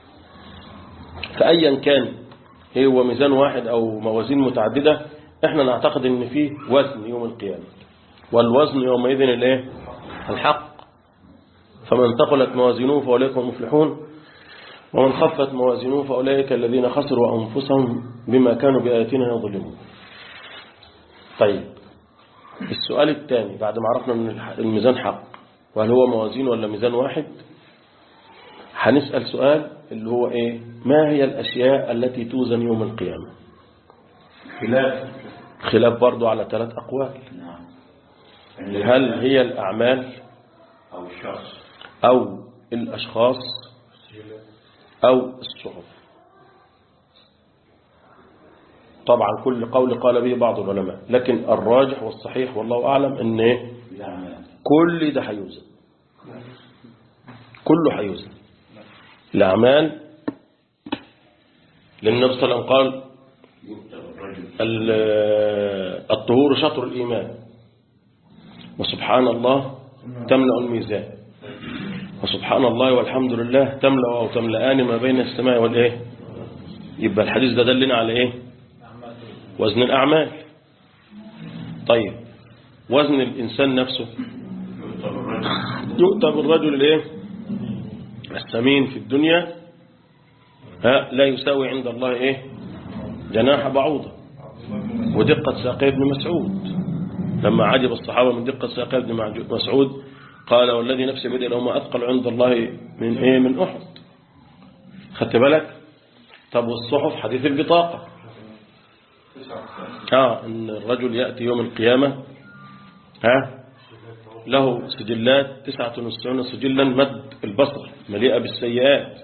فأيا كان هو ميزان واحد أو موازين متعددة احنا نعتقد ان فيه وزن يوم القيامة والوزن يومئذ الايه الحق فمن ثقلت موازينه فأولئك هم المفلحون ومن خفت موازينه فأولئك الذين خسروا أنفسهم بما كانوا بآياتنا يظلمون طيب السؤال الثاني بعد ما عرفنا ان الح- الميزان حق وهل هو موازين ولا ميزان واحد هنسأل سؤال اللي هو ايه ما هي الأشياء التي توزن يوم القيامة خلاف خلاف برضو على ثلاث أقوال نعم هل هي الأعمال أو الشخص أو الأشخاص أو الصحف طبعا كل قول قال به بعض العلماء لكن الراجح والصحيح والله أعلم أن إيه؟ الأعمال كل ده هيوزن كله هيوزن الأعمال لأن النبي صلى الله عليه وسلم قال يكتب الرجل ال- الطهور شطر الإيمان وسبحان الله تملأ الميزان وسبحان الله والحمد لله تملأ أو تملأان ما بين السماء والإيه يبقى الحديث ده دلنا على إيه وزن الأعمال طيب وزن الإنسان نفسه يكتب الرجل يؤتى بالرجل الايه السمين في الدنيا ها لا يساوي عند الله ايه جناح بعوضة ودقة ساقي ابن مسعود لما عجب الصحابة من دقة ساقي ابن معج- مسعود قال والذي نفسي بيده لو ما أثقل عند الله من ايه من أحد خدت بالك طب والصحف حديث البطاقة اه ان الرجل يأتي يوم القيامة ها له سجلات تسعة وتسعون سجلا مد البصر مليئة بالسيئات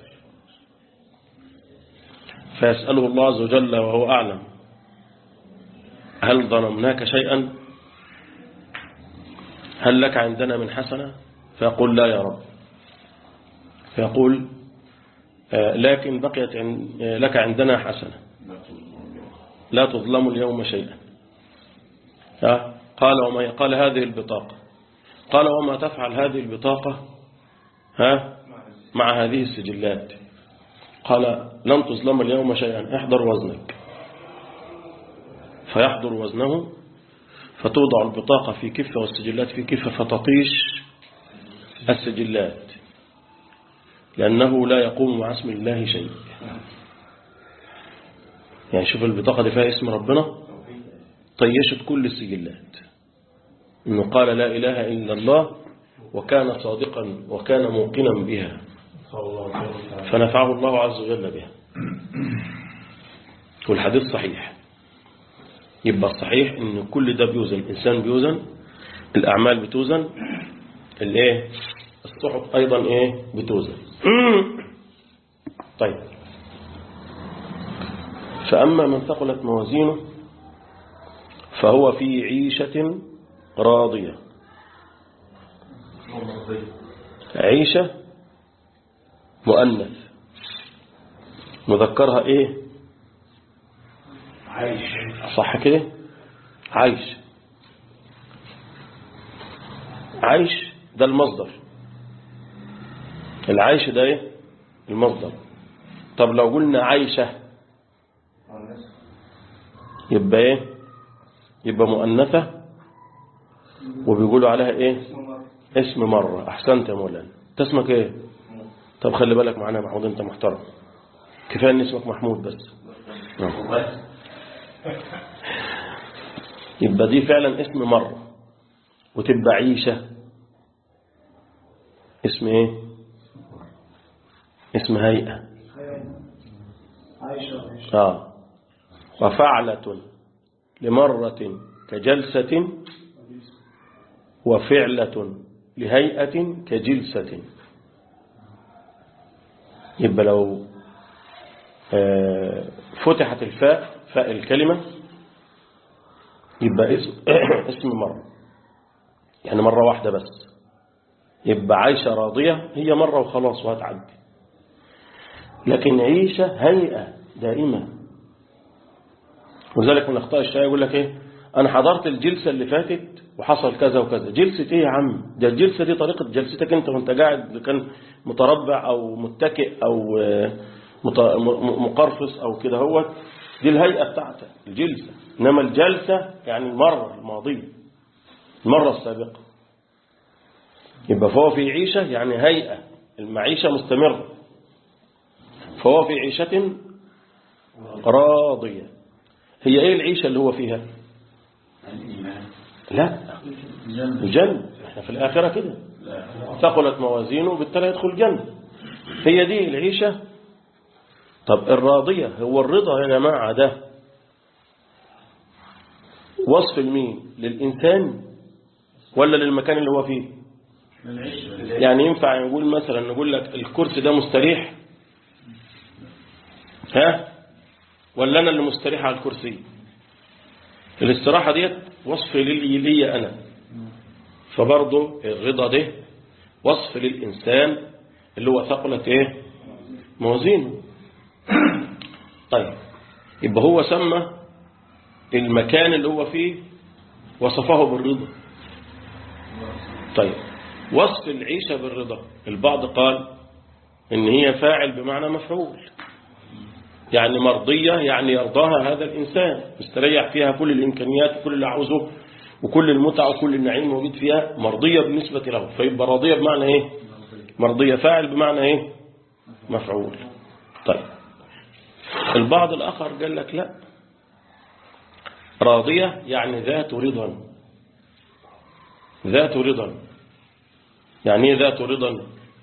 فيسأله الله عز وجل وهو أعلم هل ظلمناك شيئا هل لك عندنا من حسنة فيقول لا يا رب فيقول آه، لكن بقيت عن- آه، لك عندنا حسنة لا تظلم اليوم شيئا ها؟ قال وما قال هذه البطاقة قال وما تفعل هذه البطاقة ها مع هذه السجلات قال لن تظلم اليوم شيئا احضر وزنك فيحضر وزنه فتوضع البطاقة في كفة والسجلات في كفة فتطيش السجلات لأنه لا يقوم مع اسم الله شيء يعني شوف البطاقة دي فيها اسم ربنا طيشت كل السجلات إنه قال لا إله إلا الله وكان صادقا وكان موقنا بها صلى الله عليه وسلم فنفعه الله عز وجل بها والحديث صحيح يبقى الصحيح ان كل ده بيوزن الانسان بيوزن الاعمال بتوزن الايه الصحف ايضا ايه بتوزن طيب فاما من ثقلت موازينه فهو في عيشة راضية عيشة مؤنث مذكرها ايه عايش صح كده عايش عايش ده المصدر العيش ده ايه المصدر طب لو قلنا عايشة يبقى ايه يبقى مؤنثة وبيقولوا عليها ايه اسم مرة احسنت يا مولانا انت اسمك ايه طب خلي بالك معانا يا محمود انت محترم كفايه ان اسمك محمود بس نعم. يبقى دي فعلا اسم مرة وتبقى عيشة اسم ايه اسم هيئة آه. وفعلة لمرة كجلسة وفعلة لهيئة كجلسة يبقى لو آه، فتحت الفاء فاء الكلمة يبقى اسم اسم مرة يعني مرة واحدة بس يبقى عايشة راضية هي مرة وخلاص وهتعدي لكن عيشة هيئة دائمة وذلك من أخطاء الشيء يقول لك إيه أنا حضرت الجلسة اللي فاتت وحصل كذا وكذا جلسة إيه يا عم ده الجلسة دي طريقة جلستك أنت وأنت قاعد كان متربع أو متكئ أو آه، مت- م- مقرفص أو كده هو دي الهيئة بتاعتك الجلسة إنما الجلسة يعني المرة الماضية المرة السابقة يبقى فهو في عيشة يعني هيئة المعيشة مستمرة فهو في عيشة راضية هي ايه العيشة اللي هو فيها لا الجنة احنا في الآخرة كده ثقلت موازينه بالتالي يدخل الجنة هي دي العيشة طب الراضية هو الرضا يا جماعة ده وصف المين للإنسان ولا للمكان اللي هو فيه يعني ينفع نقول مثلا نقول لك الكرسي ده مستريح ها ولا أنا اللي مستريح على الكرسي الاستراحة ديت وصف لي لي أنا فبرضه الرضا ده وصف للإنسان اللي هو ثقلت إيه موازينه طيب يبقى هو سمى المكان اللي هو فيه وصفه بالرضا طيب وصف العيشة بالرضا البعض قال إن هي فاعل بمعنى مفعول يعني مرضية يعني يرضاها هذا الإنسان مستريح فيها كل الإمكانيات وكل اللي عاوزه وكل المتعة وكل النعيم موجود فيها مرضية بالنسبة له فيبقى راضية بمعنى إيه مرضية فاعل بمعنى إيه مفعول طيب البعض الآخر قال لك لا راضية يعني ذات رضا ذات رضا يعني ايه ذات رضا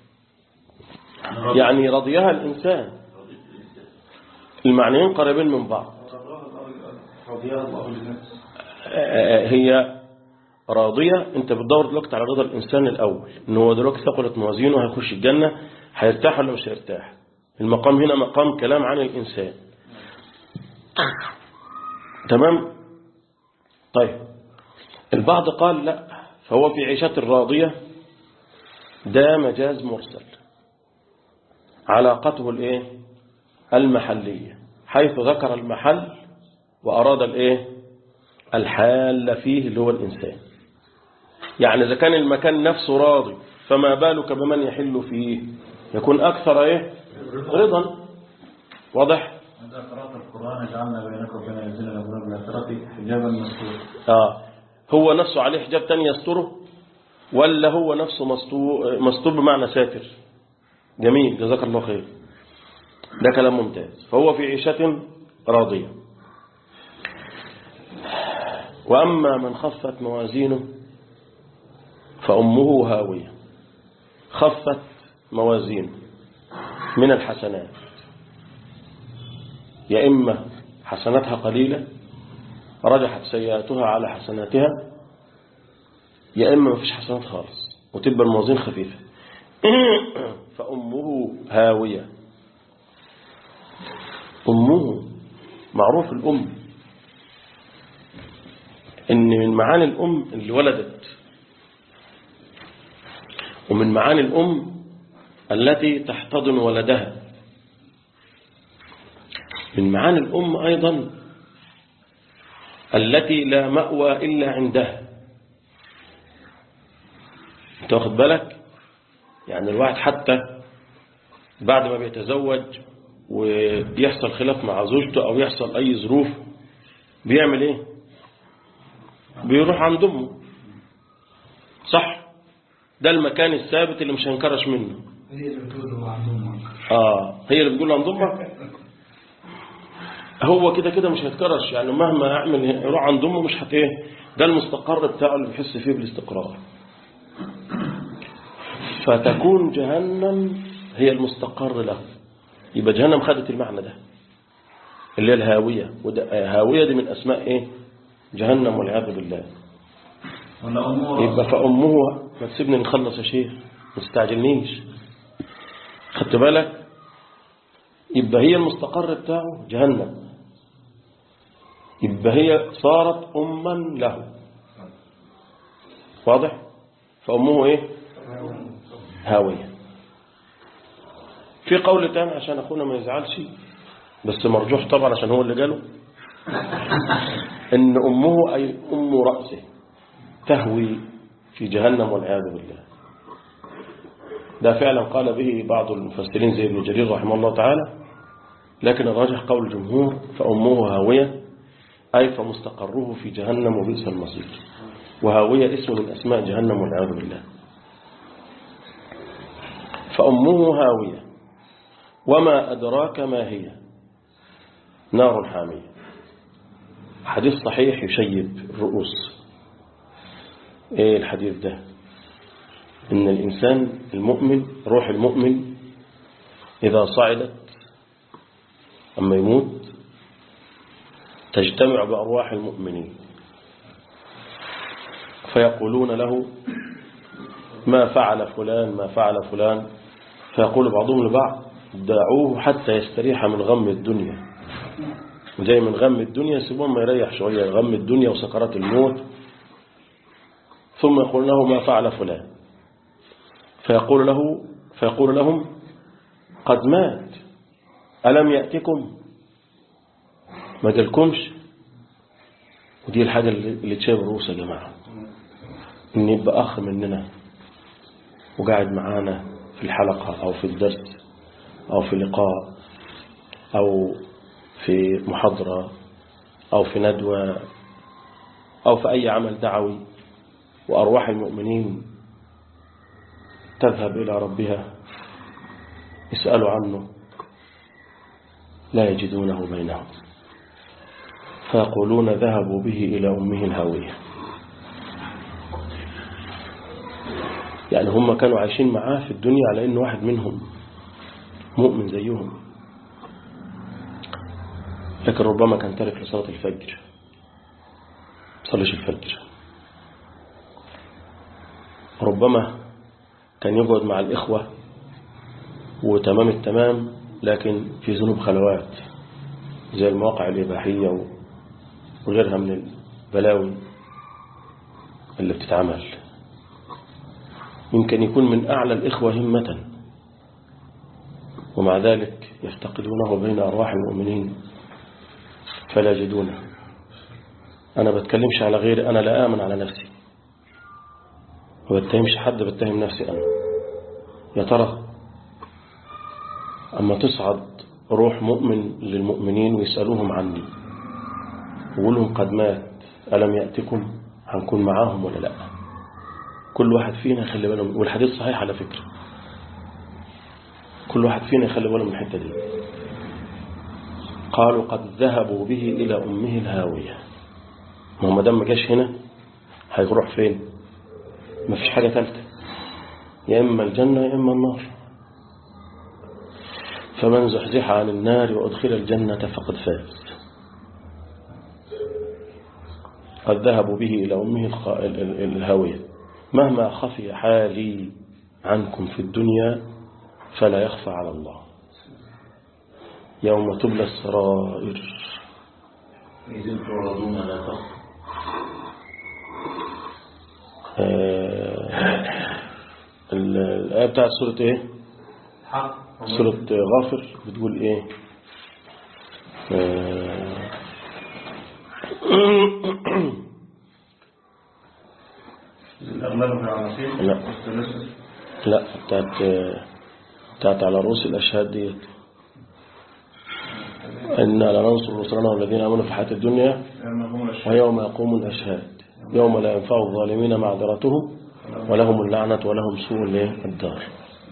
يعني رضيها الإنسان المعنيين قريبين من بعض آه، هي راضية انت بتدور دلوقتي على رضا الإنسان الأول ان هو دلوقتي ثقلت موازينه هيخش الجنة هيرتاح ولا مش هيرتاح المقام هنا مقام كلام عن الإنسان تمام طيب البعض قال لا فهو في عيشة راضية ده مجاز مرسل علاقته الايه المحلية حيث ذكر المحل وأراد الايه الحال فيه اللي هو الإنسان يعني إذا كان المكان نفسه راضي فما بالك بمن يحل فيه يكون أكثر ايه رضا واضح إذا قرأت القرآن جعلنا بينك وبين الذين يؤمنون بالآخرة حجابا مستورا آه هو نفسه عليه حجاب تاني يستره ولا هو نفسه مستور, مستور بمعنى ساتر جميل جزاك الله خير ده كلام ممتاز فهو في عيشة راضية وأما من خفت موازينه فأمه هاوية خفت موازينه من الحسنات يا إما حسناتها قليلة رجحت سيئاتها على حسناتها يا إما ما فيش حسنات خالص وتبقى الموازين خفيفة فأمه هاوية أمه معروف الأم إن من معاني الأم اللي ولدت ومن معاني الأم التي تحتضن ولدها من معاني الأم أيضا التي لا مأوى إلا عندها انت واخد بالك يعني الواحد حتى بعد ما بيتزوج ويحصل خلاف مع زوجته أو يحصل أي ظروف بيعمل إيه بيروح عند أمه صح ده المكان الثابت اللي مش هنكرش منه هي اللي بتقول له عندهم آه هي اللي بتقول له عند أمك هو كده كده مش هيتكرش يعني مهما يعمل يروح عند أمه مش هت ايه ده المستقر بتاعه اللي بيحس فيه بالاستقرار فتكون جهنم هي المستقر له يبقى جهنم خدت المعنى ده اللي هي الهاوية وده هاوية دي من أسماء إيه جهنم والعياذ بالله ولا أمور يبقى فأمه ما تسيبني نخلص يا شيخ ما تستعجلنيش خدت بالك يبقى هي المستقر بتاعه جهنم يبقى هي صارت أما له واضح فأمه إيه هاوية في قول تاني عشان أخونا ما يزعلش بس مرجوح طبعا عشان هو اللي قاله إن أمه أي أم رأسه تهوي في جهنم والعياذ بالله ده فعلا قال به بعض المفسرين زي ابن جرير رحمه الله تعالى لكن الراجح قول الجمهور فأمه هاوية أي فمستقره في جهنم وبئس المصير وهاوية اسم من أسماء جهنم والعياذ بالله فأمه هاوية وما أدراك ما هي نار حامية حديث صحيح يشيب الرؤوس ايه الحديث ده ان الانسان المؤمن روح المؤمن اذا صعدت اما يموت تجتمع بارواح المؤمنين فيقولون له ما فعل فلان ما فعل فلان فيقول بعضهم لبعض دعوه حتى يستريح من غم الدنيا وزي من غم الدنيا سيبوه ما يريح شوية غم الدنيا وسكرات الموت ثم يقول له ما فعل فلان فيقول له فيقول لهم قد مات ألم يأتكم ما جالكمش ودي الحاجة اللي تشاب الروس يا جماعة إن يبقى أخ مننا وقاعد معانا في الحلقة أو في الدرس أو في لقاء أو في محاضرة أو في ندوة أو في أي عمل دعوي وأرواح المؤمنين تذهب إلى ربها يسألوا عنه لا يجدونه بينهم فيقولون ذهبوا به إلى أمه الهاوية يعني هم كانوا عايشين معاه في الدنيا على إنه واحد منهم مؤمن زيهم لكن ربما كان تارك لصلاة الفجر صليش الفجر ربما كان يقعد مع الإخوة وتمام التمام لكن في ذنوب خلوات زي المواقع الإباحية وغيرها من البلاوي اللي بتتعمل يمكن يكون من أعلى الإخوة همة ومع ذلك يفتقدونه بين أرواح المؤمنين فلا يجدونه أنا بتكلمش على غيري أنا لا آمن على نفسي ما بتهمش حد بتهم نفسي أنا يا ترى أما تصعد روح مؤمن للمؤمنين ويسألوهم عني ويقولهم قد مات ألم يأتكم هنكون معاهم ولا لا كل واحد فينا يخلي باله والحديث صحيح على فكرة كل واحد فينا يخلي باله من الحتة دي قالوا قد ذهبوا به إلى أمه الهاوية ما هو ما دام ما جاش هنا هيروح فين ما فيش حاجة ثالثة يا إما الجنة يا إما النار فمن زحزح عن النار وأدخل الجنة فقد فاز قد ذهبوا به إلى أمه الخ- ال- ال- الهاوية مهما خفي حالي عنكم في الدنيا فلا يخفى على الله يوم تبلى السرائر إذ تعرضون لا تخفى آه، ال- الآية بتاعت سورة إيه حق سورة غافر بتقول إيه آه، الأغلال في العناصر لا. والثلاثة لا بتاعت بتاعت على رؤوس الأشهاد ديت إنا لننصر رسلنا والذين آمنوا في الحياة الدنيا لما هم الشيء ويوم يقوم الأشهاد يوم لا ينفع الظالمين معذرتهم ولهم اللعنة ولهم سوء الإيه؟ الدار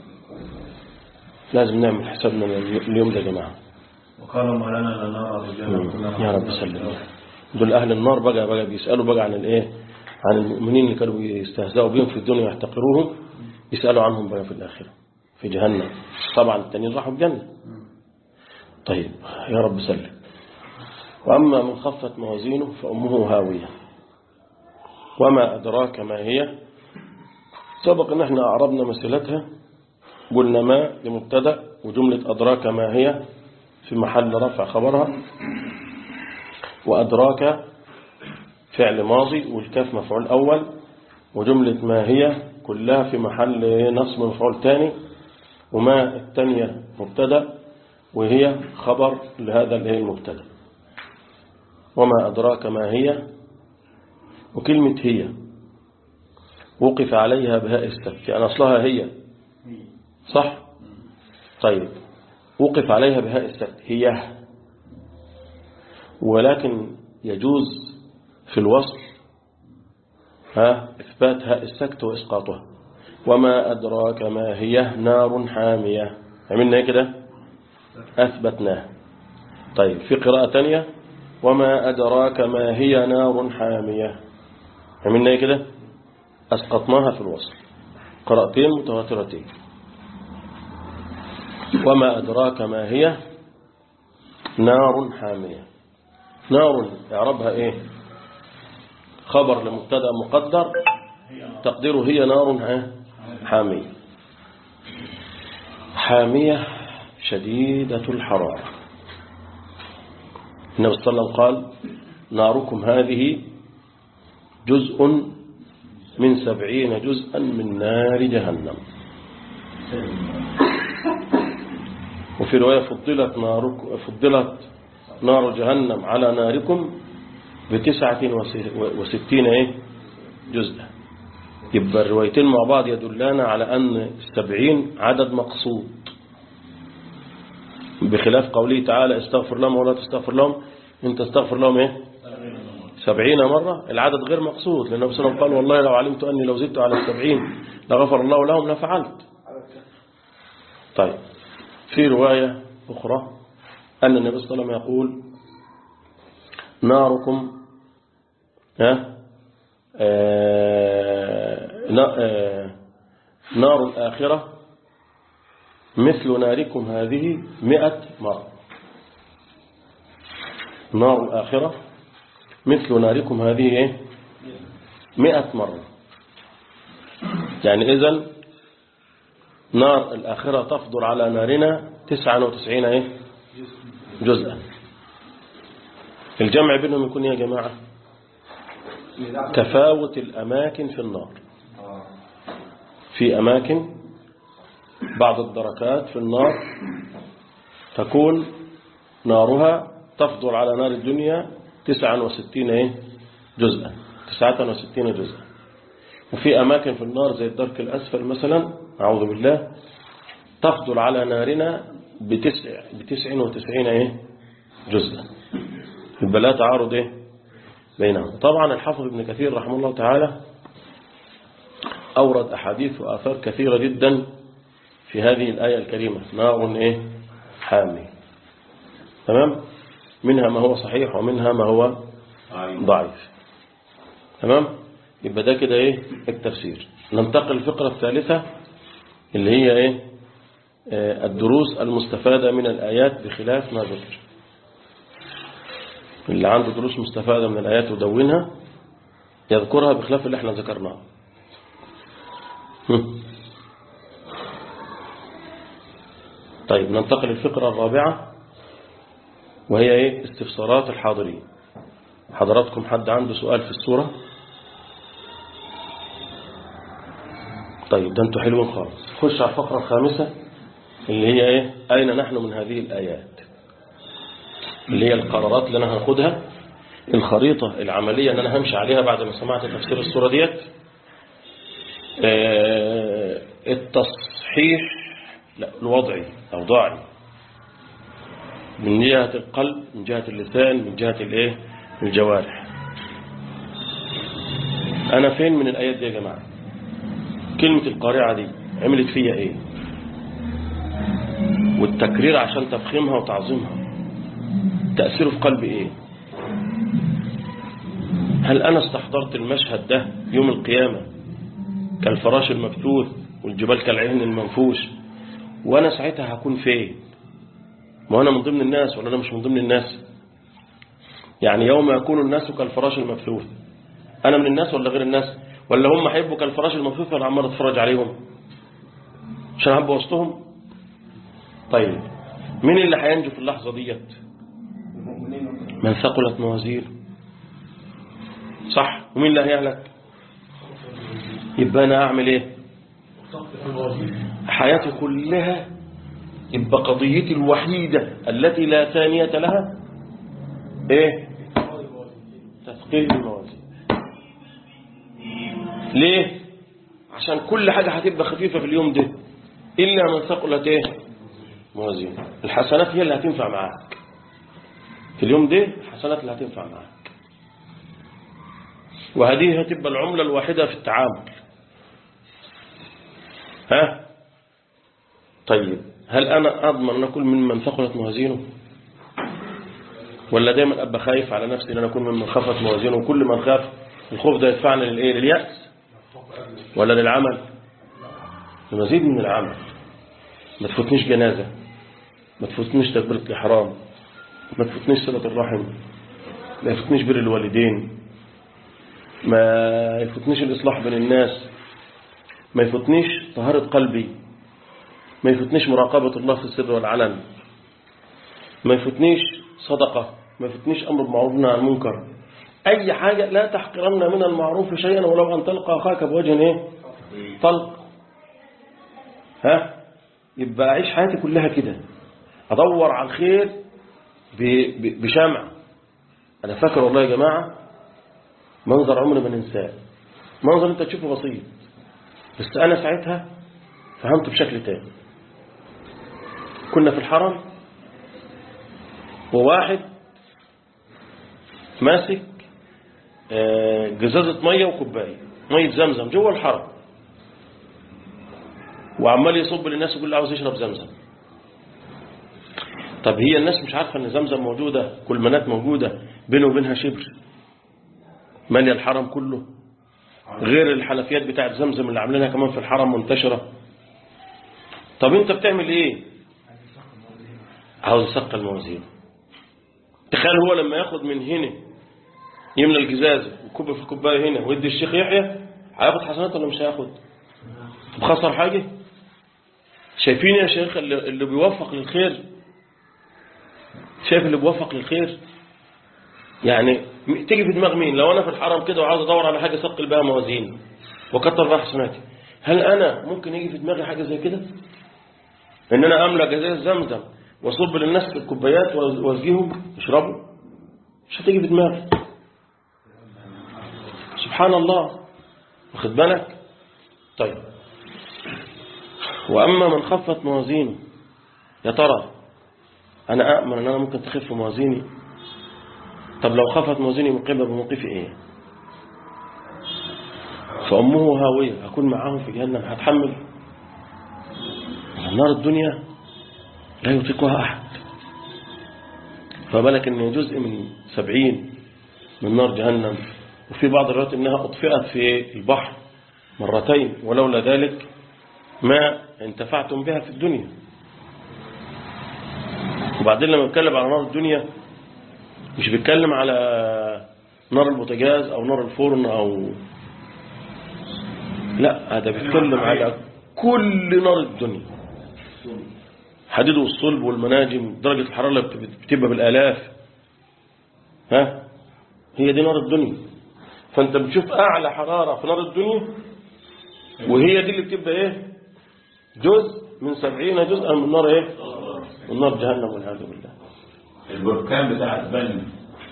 لازم نعمل حسابنا اليوم ده يا جماعة وقالوا ما لنا لا نرى رجالا كنا يا رب سلم دول أهل النار بقى بقى بيسألوا بقى عن الإيه عن المؤمنين اللي كانوا يستهزئوا بهم في الدنيا ويحتقروهم يسألوا عنهم بقى في الآخرة في جهنم طبعا التانيين راحوا الجنة طيب يا رب سلم وأما من خفت موازينه فأمه هاوية وما أدراك ما هي سبق أن احنا أعرضنا مسألتها قلنا ما لمبتدا وجملة أدراك ما هي في محل رفع خبرها وأدراك فعل ماضي والكاف مفعول أول وجملة ما هي كلها في محل نصب مفعول ثاني وما الثانية مبتدا وهي خبر لهذا اللي هي المبتدا وما أدراك ما هي وكلمة هي وقف عليها بهاء السبت يعني أصلها هي صح طيب وقف عليها بهاء السبت هي ولكن يجوز في الوصل ها إثبات هاء السكت وإسقاطها وما أدراك ما هي نار حامية عملنا ايه كده أثبتناه طيب في قراءة تانية وما أدراك ما هي نار حامية عملنا ايه كده أسقطناها في الوصل قراءتين متواترتين وما أدراك ما هي نار حامية نار اعربها ايه خبر لمبتدا مقدر تقديره هي نار حامية حامية شديدة الحرارة النبي صلى الله عليه وسلم قال ناركم هذه جزء من سبعين جزءا من نار جهنم وفي رواية فضلت, نارك فضلت نار جهنم على ناركم بتسعة وستين ايه جزءا يبقى الروايتين مع بعض يدلان على أن السبعين عدد مقصود بخلاف قوله تعالى استغفر لهم ولا تستغفر لهم إن تستغفر لهم إيه سبعين مرة العدد غير مقصود لأن النبي صلى الله عليه وسلم قال والله لو علمت أني لو زدت على السبعين لغفر الله لهم لفعلت طيب في رواية أخرى أن النبي صلى الله عليه وسلم يقول ناركم ها آه آه نار الآخرة مثل ناركم هذه مئة مرة نار الآخرة مثل ناركم هذه إيه؟ مئة مرة يعني إذن نار الآخرة تفضل على نارنا تسعة وتسعين إيه؟ جزءا الجمع بينهم يكون يا جماعة تفاوت الأماكن في النار في أماكن بعض الدركات في النار تكون نارها تفضل على نار الدنيا 69 إيه؟ جزءا 69 جزءا وفي أماكن في النار زي الدرك الأسفل مثلا أعوذ بالله تفضل على نارنا بتسع بتسع وتسعين إيه؟ جزءا يبقى لا تعارض إيه؟ بينهم طبعا الحافظ ابن كثير رحمه الله تعالى أورد أحاديث وآثار كثيرة جدا في هذه الآية الكريمة نار إيه؟ حامي تمام منها ما هو صحيح ومنها ما هو ضعيف تمام يبقى ده كده ايه التفسير ننتقل الفقرة الثالثة اللي هي ايه آه الدروس المستفادة من الآيات بخلاف ما ذكر اللي عنده دروس مستفادة من الآيات ودونها يذكرها بخلاف اللي احنا ذكرناه طيب ننتقل الفقرة الرابعة وهي ايه استفسارات الحاضرين حضراتكم حد عنده سؤال في السورة طيب ده انتوا حلوين خالص خش على الفقرة الخامسة اللي هي ايه اين نحن من هذه الايات اللي هي القرارات اللي انا هاخدها الخريطة العملية اللي انا همشي عليها بعد ما سمعت تفسير السورة ديت اه التصحيح لا الوضعي او ضاعي من جهة القلب من جهة اللسان من جهة الايه الجوارح انا فين من الايات دي يا جماعة كلمة القارعة دي عملت فيا ايه والتكرير عشان تفخيمها وتعظيمها تأثيره في قلبي ايه هل انا استحضرت المشهد ده يوم القيامة كالفراش المبثوث والجبال كالعين المنفوش وانا ساعتها هكون فين ما انا من ضمن الناس ولا انا مش من ضمن الناس يعني يوم يكون الناس كالفراش المبثوث انا من الناس ولا غير الناس ولا هم هيبقوا كالفراش المبثوث ولا عمال اتفرج عليهم عشان هبقى وسطهم طيب مين اللي هينجو في اللحظة ديت من ثقلت موازينه صح ومين اللي هيهلك يبقى انا اعمل ايه حياتي كلها يبقى قضيتي الوحيدة التي لا ثانية لها ايه تثقيل الموازين ليه عشان كل حاجة هتبقى خفيفة في اليوم ده إلا من ثقلت ايه موازين الحسنات هي اللي هتنفع معاك في اليوم ده الحسنات اللي هتنفع معاك وهذه هتبقى العملة الواحدة في التعامل ها طيب هل أنا أضمن أن أكون ممن ثقلت موازينه ولا دايما أبقى خايف على نفسي أن أنا أكون ممن خفت موازينه وكل من خاف الخوف ده يدفعني للإيه لليأس ولا للعمل لمزيد من العمل ما تفوتنيش جنازة ما تفوتنيش تكبيرة الإحرام ما تفوتنيش صلة الرحم ما يفوتنيش بر الوالدين ما يفوتنيش الإصلاح بين الناس ما يفوتنيش طهارة قلبي ما يفوتنيش مراقبة الله في السر والعلن ما يفوتنيش صدقة ما يفوتنيش أمر بالمعروف والنهي عن المنكر أي حاجة لا تحقرن من المعروف شيئا ولو أن تلقى أخاك بوجه إيه طلق ها يبقى أعيش حياتي كلها كده أدور على الخير بشمع أنا فاكر والله يا جماعة منظر عمري ما ننساه منظر أنت تشوفه بسيط بس أنا ساعتها فهمته بشكل تاني كنا في الحرم وواحد ماسك جزازة مية وكوباية مية زمزم جوه الحرم وعمال يصب للناس ويقول له عاوز يشرب زمزم طب هي الناس مش عارفة ان زمزم موجودة كل منات موجودة بينه وبينها شبر مالية الحرم كله غير الحنفيات بتاعت زمزم اللي عاملينها كمان في الحرم منتشرة طب انت بتعمل ايه عاوز يسقى الموازين تخيل هو لما ياخد من هنا يملى الجزازة وكب في الكوباية هنا ويدي الشيخ يحيى هياخد حسنات ولا مش هياخد طب خسر حاجة شايفين يا شيخ اللي, اللي بيوفق للخير شايف اللي بيوفق للخير يعني تيجي في دماغ مين لو انا في الحرم كده وعاوز ادور على حاجة ثقل بها موازين وكتر بها حسناتي هل أنا ممكن يجي في دماغي حاجة زي كده إن أنا أملى جزاز زمزم وأصب للناس في الكوبايات وأسقيهم يشربوا مش هتيجي في دماغي سبحان الله واخد بالك طيب وأما من خفت موازينه يا ترى أنا أأمن أن أنا ممكن تخف موازيني طب لو خفت موازيني مقيمة بموقفي إيه فأمه هاوية أكون معاهم في جهنم هتحمل نار الدنيا لا يطيقها أحد فبالك أن جزء من سبعين من نار جهنم وفي بعض الروايات أنها أطفئت في البحر مرتين ولولا ذلك ما انتفعتم بها في الدنيا وبعدين لما بيتكلم على نار الدنيا مش بيتكلم على نار البوتاجاز أو نار الفرن أو لا هذا بيتكلم على كل نار الدنيا حديد والصلب والمناجم درجة الحرارة اللي بتبقى بالآلاف ها هي دي نار الدنيا فانت بتشوف أعلى حرارة في نار الدنيا وهي دي اللي بتبقى ايه جزء من سبعين جزءا من نار ايه من نار جهنم والعياذ بالله البركان بتاع البن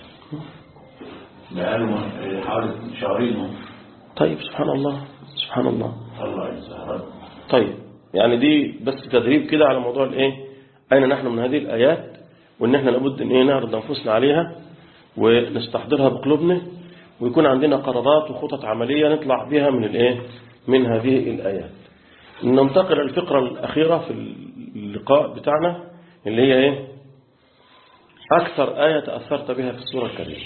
بقاله حوالي شهرين اهو. طيب سبحان الله سبحان الله الله يسهل طيب يعني دي بس تدريب كده على موضوع الايه اين نحن من هذه الايات وان احنا لابد ان ايه نعرض انفسنا عليها ونستحضرها بقلوبنا ويكون عندنا قرارات وخطط عملية نطلع بها من الايه من هذه الايات ننتقل الفقرة الأخيرة في اللقاء بتاعنا اللي هي ايه أكثر آية تأثرت بها في السورة الكريمة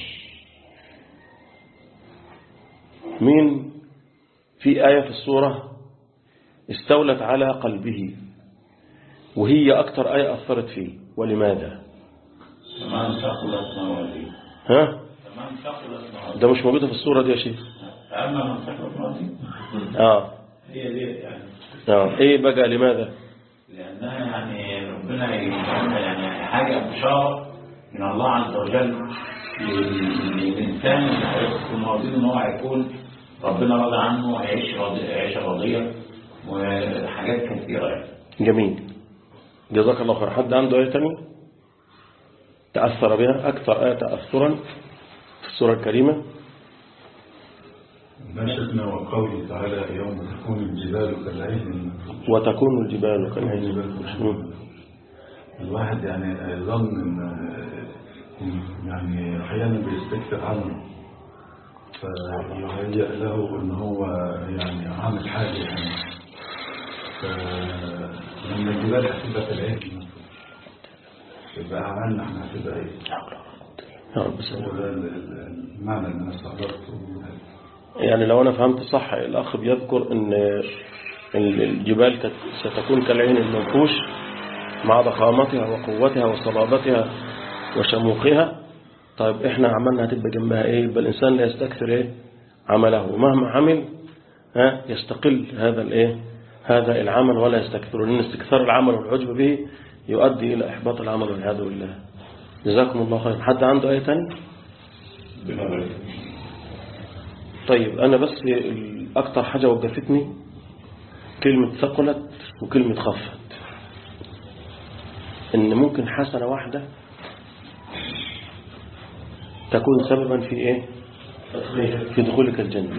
مين في آية في السورة استولت على قلبه وهي أكثر آية أثرت فيه ولماذا تمام ثقلت موازين ها تمام ثقلت موازين ده مش موجودة في السورة دي يا شيخ أما من ثقلت موازين آه. هي دي يعني آه. إيه بقى لماذا لأنها يعني ربنا يجعلها يعني حاجة بشارة من الله عز وجل لل- للإنسان اللي هيدخل موازين إن هو هيكون ربنا راضي عنه وهيعيش راضي عيشة راضية وحاجات كثيرة يعني جميل جزاك الله خير حد عنده آية تانية تأثر بها أكثر آية تأثرا في السورة الكريمة نشأنا وقوله تعالى يوم تكون الجبال كالعهن المنفوش وتكون الجبال كالعهن المنفوش. الواحد يعني يظن ان إن يعني احيانا بيستكثر عنه فيهيأ له ان هو يعني عامل حاجه يعني فلما الجبال هتبقى كالعهن المنفوش يبقى اعمالنا احنا هتبقى ايه؟ يا رب سلام هو ده ال- ال- المعنى اللي انا استحضرته من هذا. يعني لو أنا فهمت صح الأخ بيذكر أن ال- الجبال كت- ستكون كالعين المنفوش مع ضخامتها وقوتها وصلابتها وشموخها طيب إحنا عملنا هتبقى جنبها إيه يبقى الإنسان لا يستكثر إيه عمله ومهما عمل ها يستقل هذا الإيه هذا العمل ولا يستكثر لأن استكثار العمل والعجب به يؤدي إلى إحباط العمل والعياذ بالله جزاكم الله خير حد عنده آية تانية طيب أنا بس ال- أكتر حاجة وقفتني كلمة ثقلت وكلمة خفت إن ممكن حسنة واحدة تكون سببا في إيه في دخولك الجنة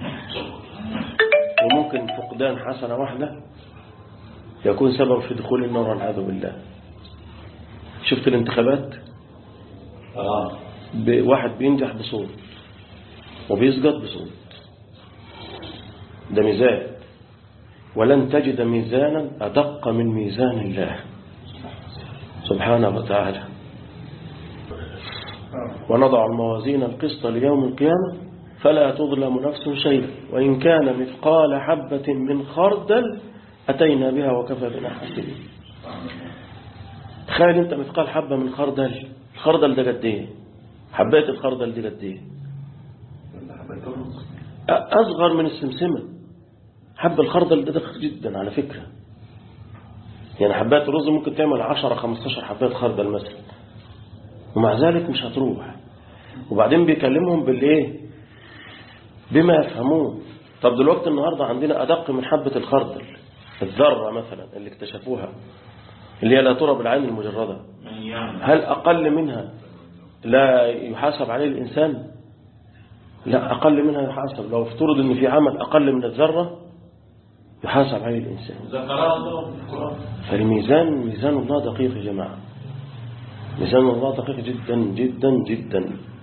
وممكن فقدان حسنة واحدة يكون سبب في دخول النار والعياذ بالله شفت الانتخابات اه ب- واحد بينجح بصوت وبيسقط بصوت ده ميزان ولن تجد ميزانا أدق من ميزان الله سبحانه وتعالى ونضع الموازين القسط ليوم القيامة فلا تظلم نفس شيئا وإن كان مثقال حبة من خردل أتينا بها وكفى بنا حاسبين تخيل انت مثقال حبة من خردل الخردل ده قد ايه حبايه الخردل دي قد ايه أ- أصغر من السمسمة حب الخردل ده دقيق جدا على فكرة يعني حباية الرز ممكن تعمل 10 15 حباية خردل مثلا ومع ذلك مش هتروح وبعدين بيكلمهم بالايه بما يفهمون طب دلوقتي النهاردة عندنا أدق من حبة الخردل الذرة مثلا اللي اكتشفوها اللي هي لا ترى بالعين المجردة من يعمل هل أقل منها لا يحاسب عليه الإنسان لا أقل منها يحاسب لو افترض أن في عمل أقل من الذرة يحاسب عليه الإنسان ذكرها الله في القرآن فالميزان ميزان الله دقيق يا جماعة ميزان الله دقيق جدا جدا جدا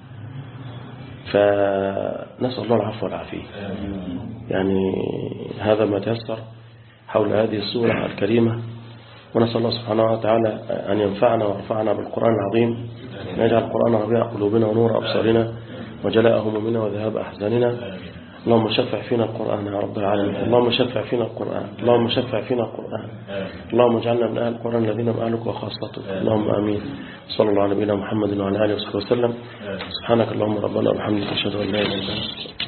فنسأل الله العفو والعافية يعني هذا ما تيسر حول هذه السورة الكريمة ونسأل الله سبحانه وتعالى أن ينفعنا ويرفعنا بالقرآن العظيم أن يجعل القرآن ربيع قلوبنا ونور أبصارنا وجلاء همومنا وذهاب أحزاننا اللهم شفع فينا القرآن يا رب العالمين اللهم شفع فينا القرآن اللهم شفع فينا القرآن اللهم اجعلنا من أهل القرآن الذين هم أهلك وخاصتك اللهم آمين صلى الله على نبينا محمد وعلى آله وصحبه وسلم سبحانك اللهم ربنا وبحمدك أشهد أن لا إله إلا أنت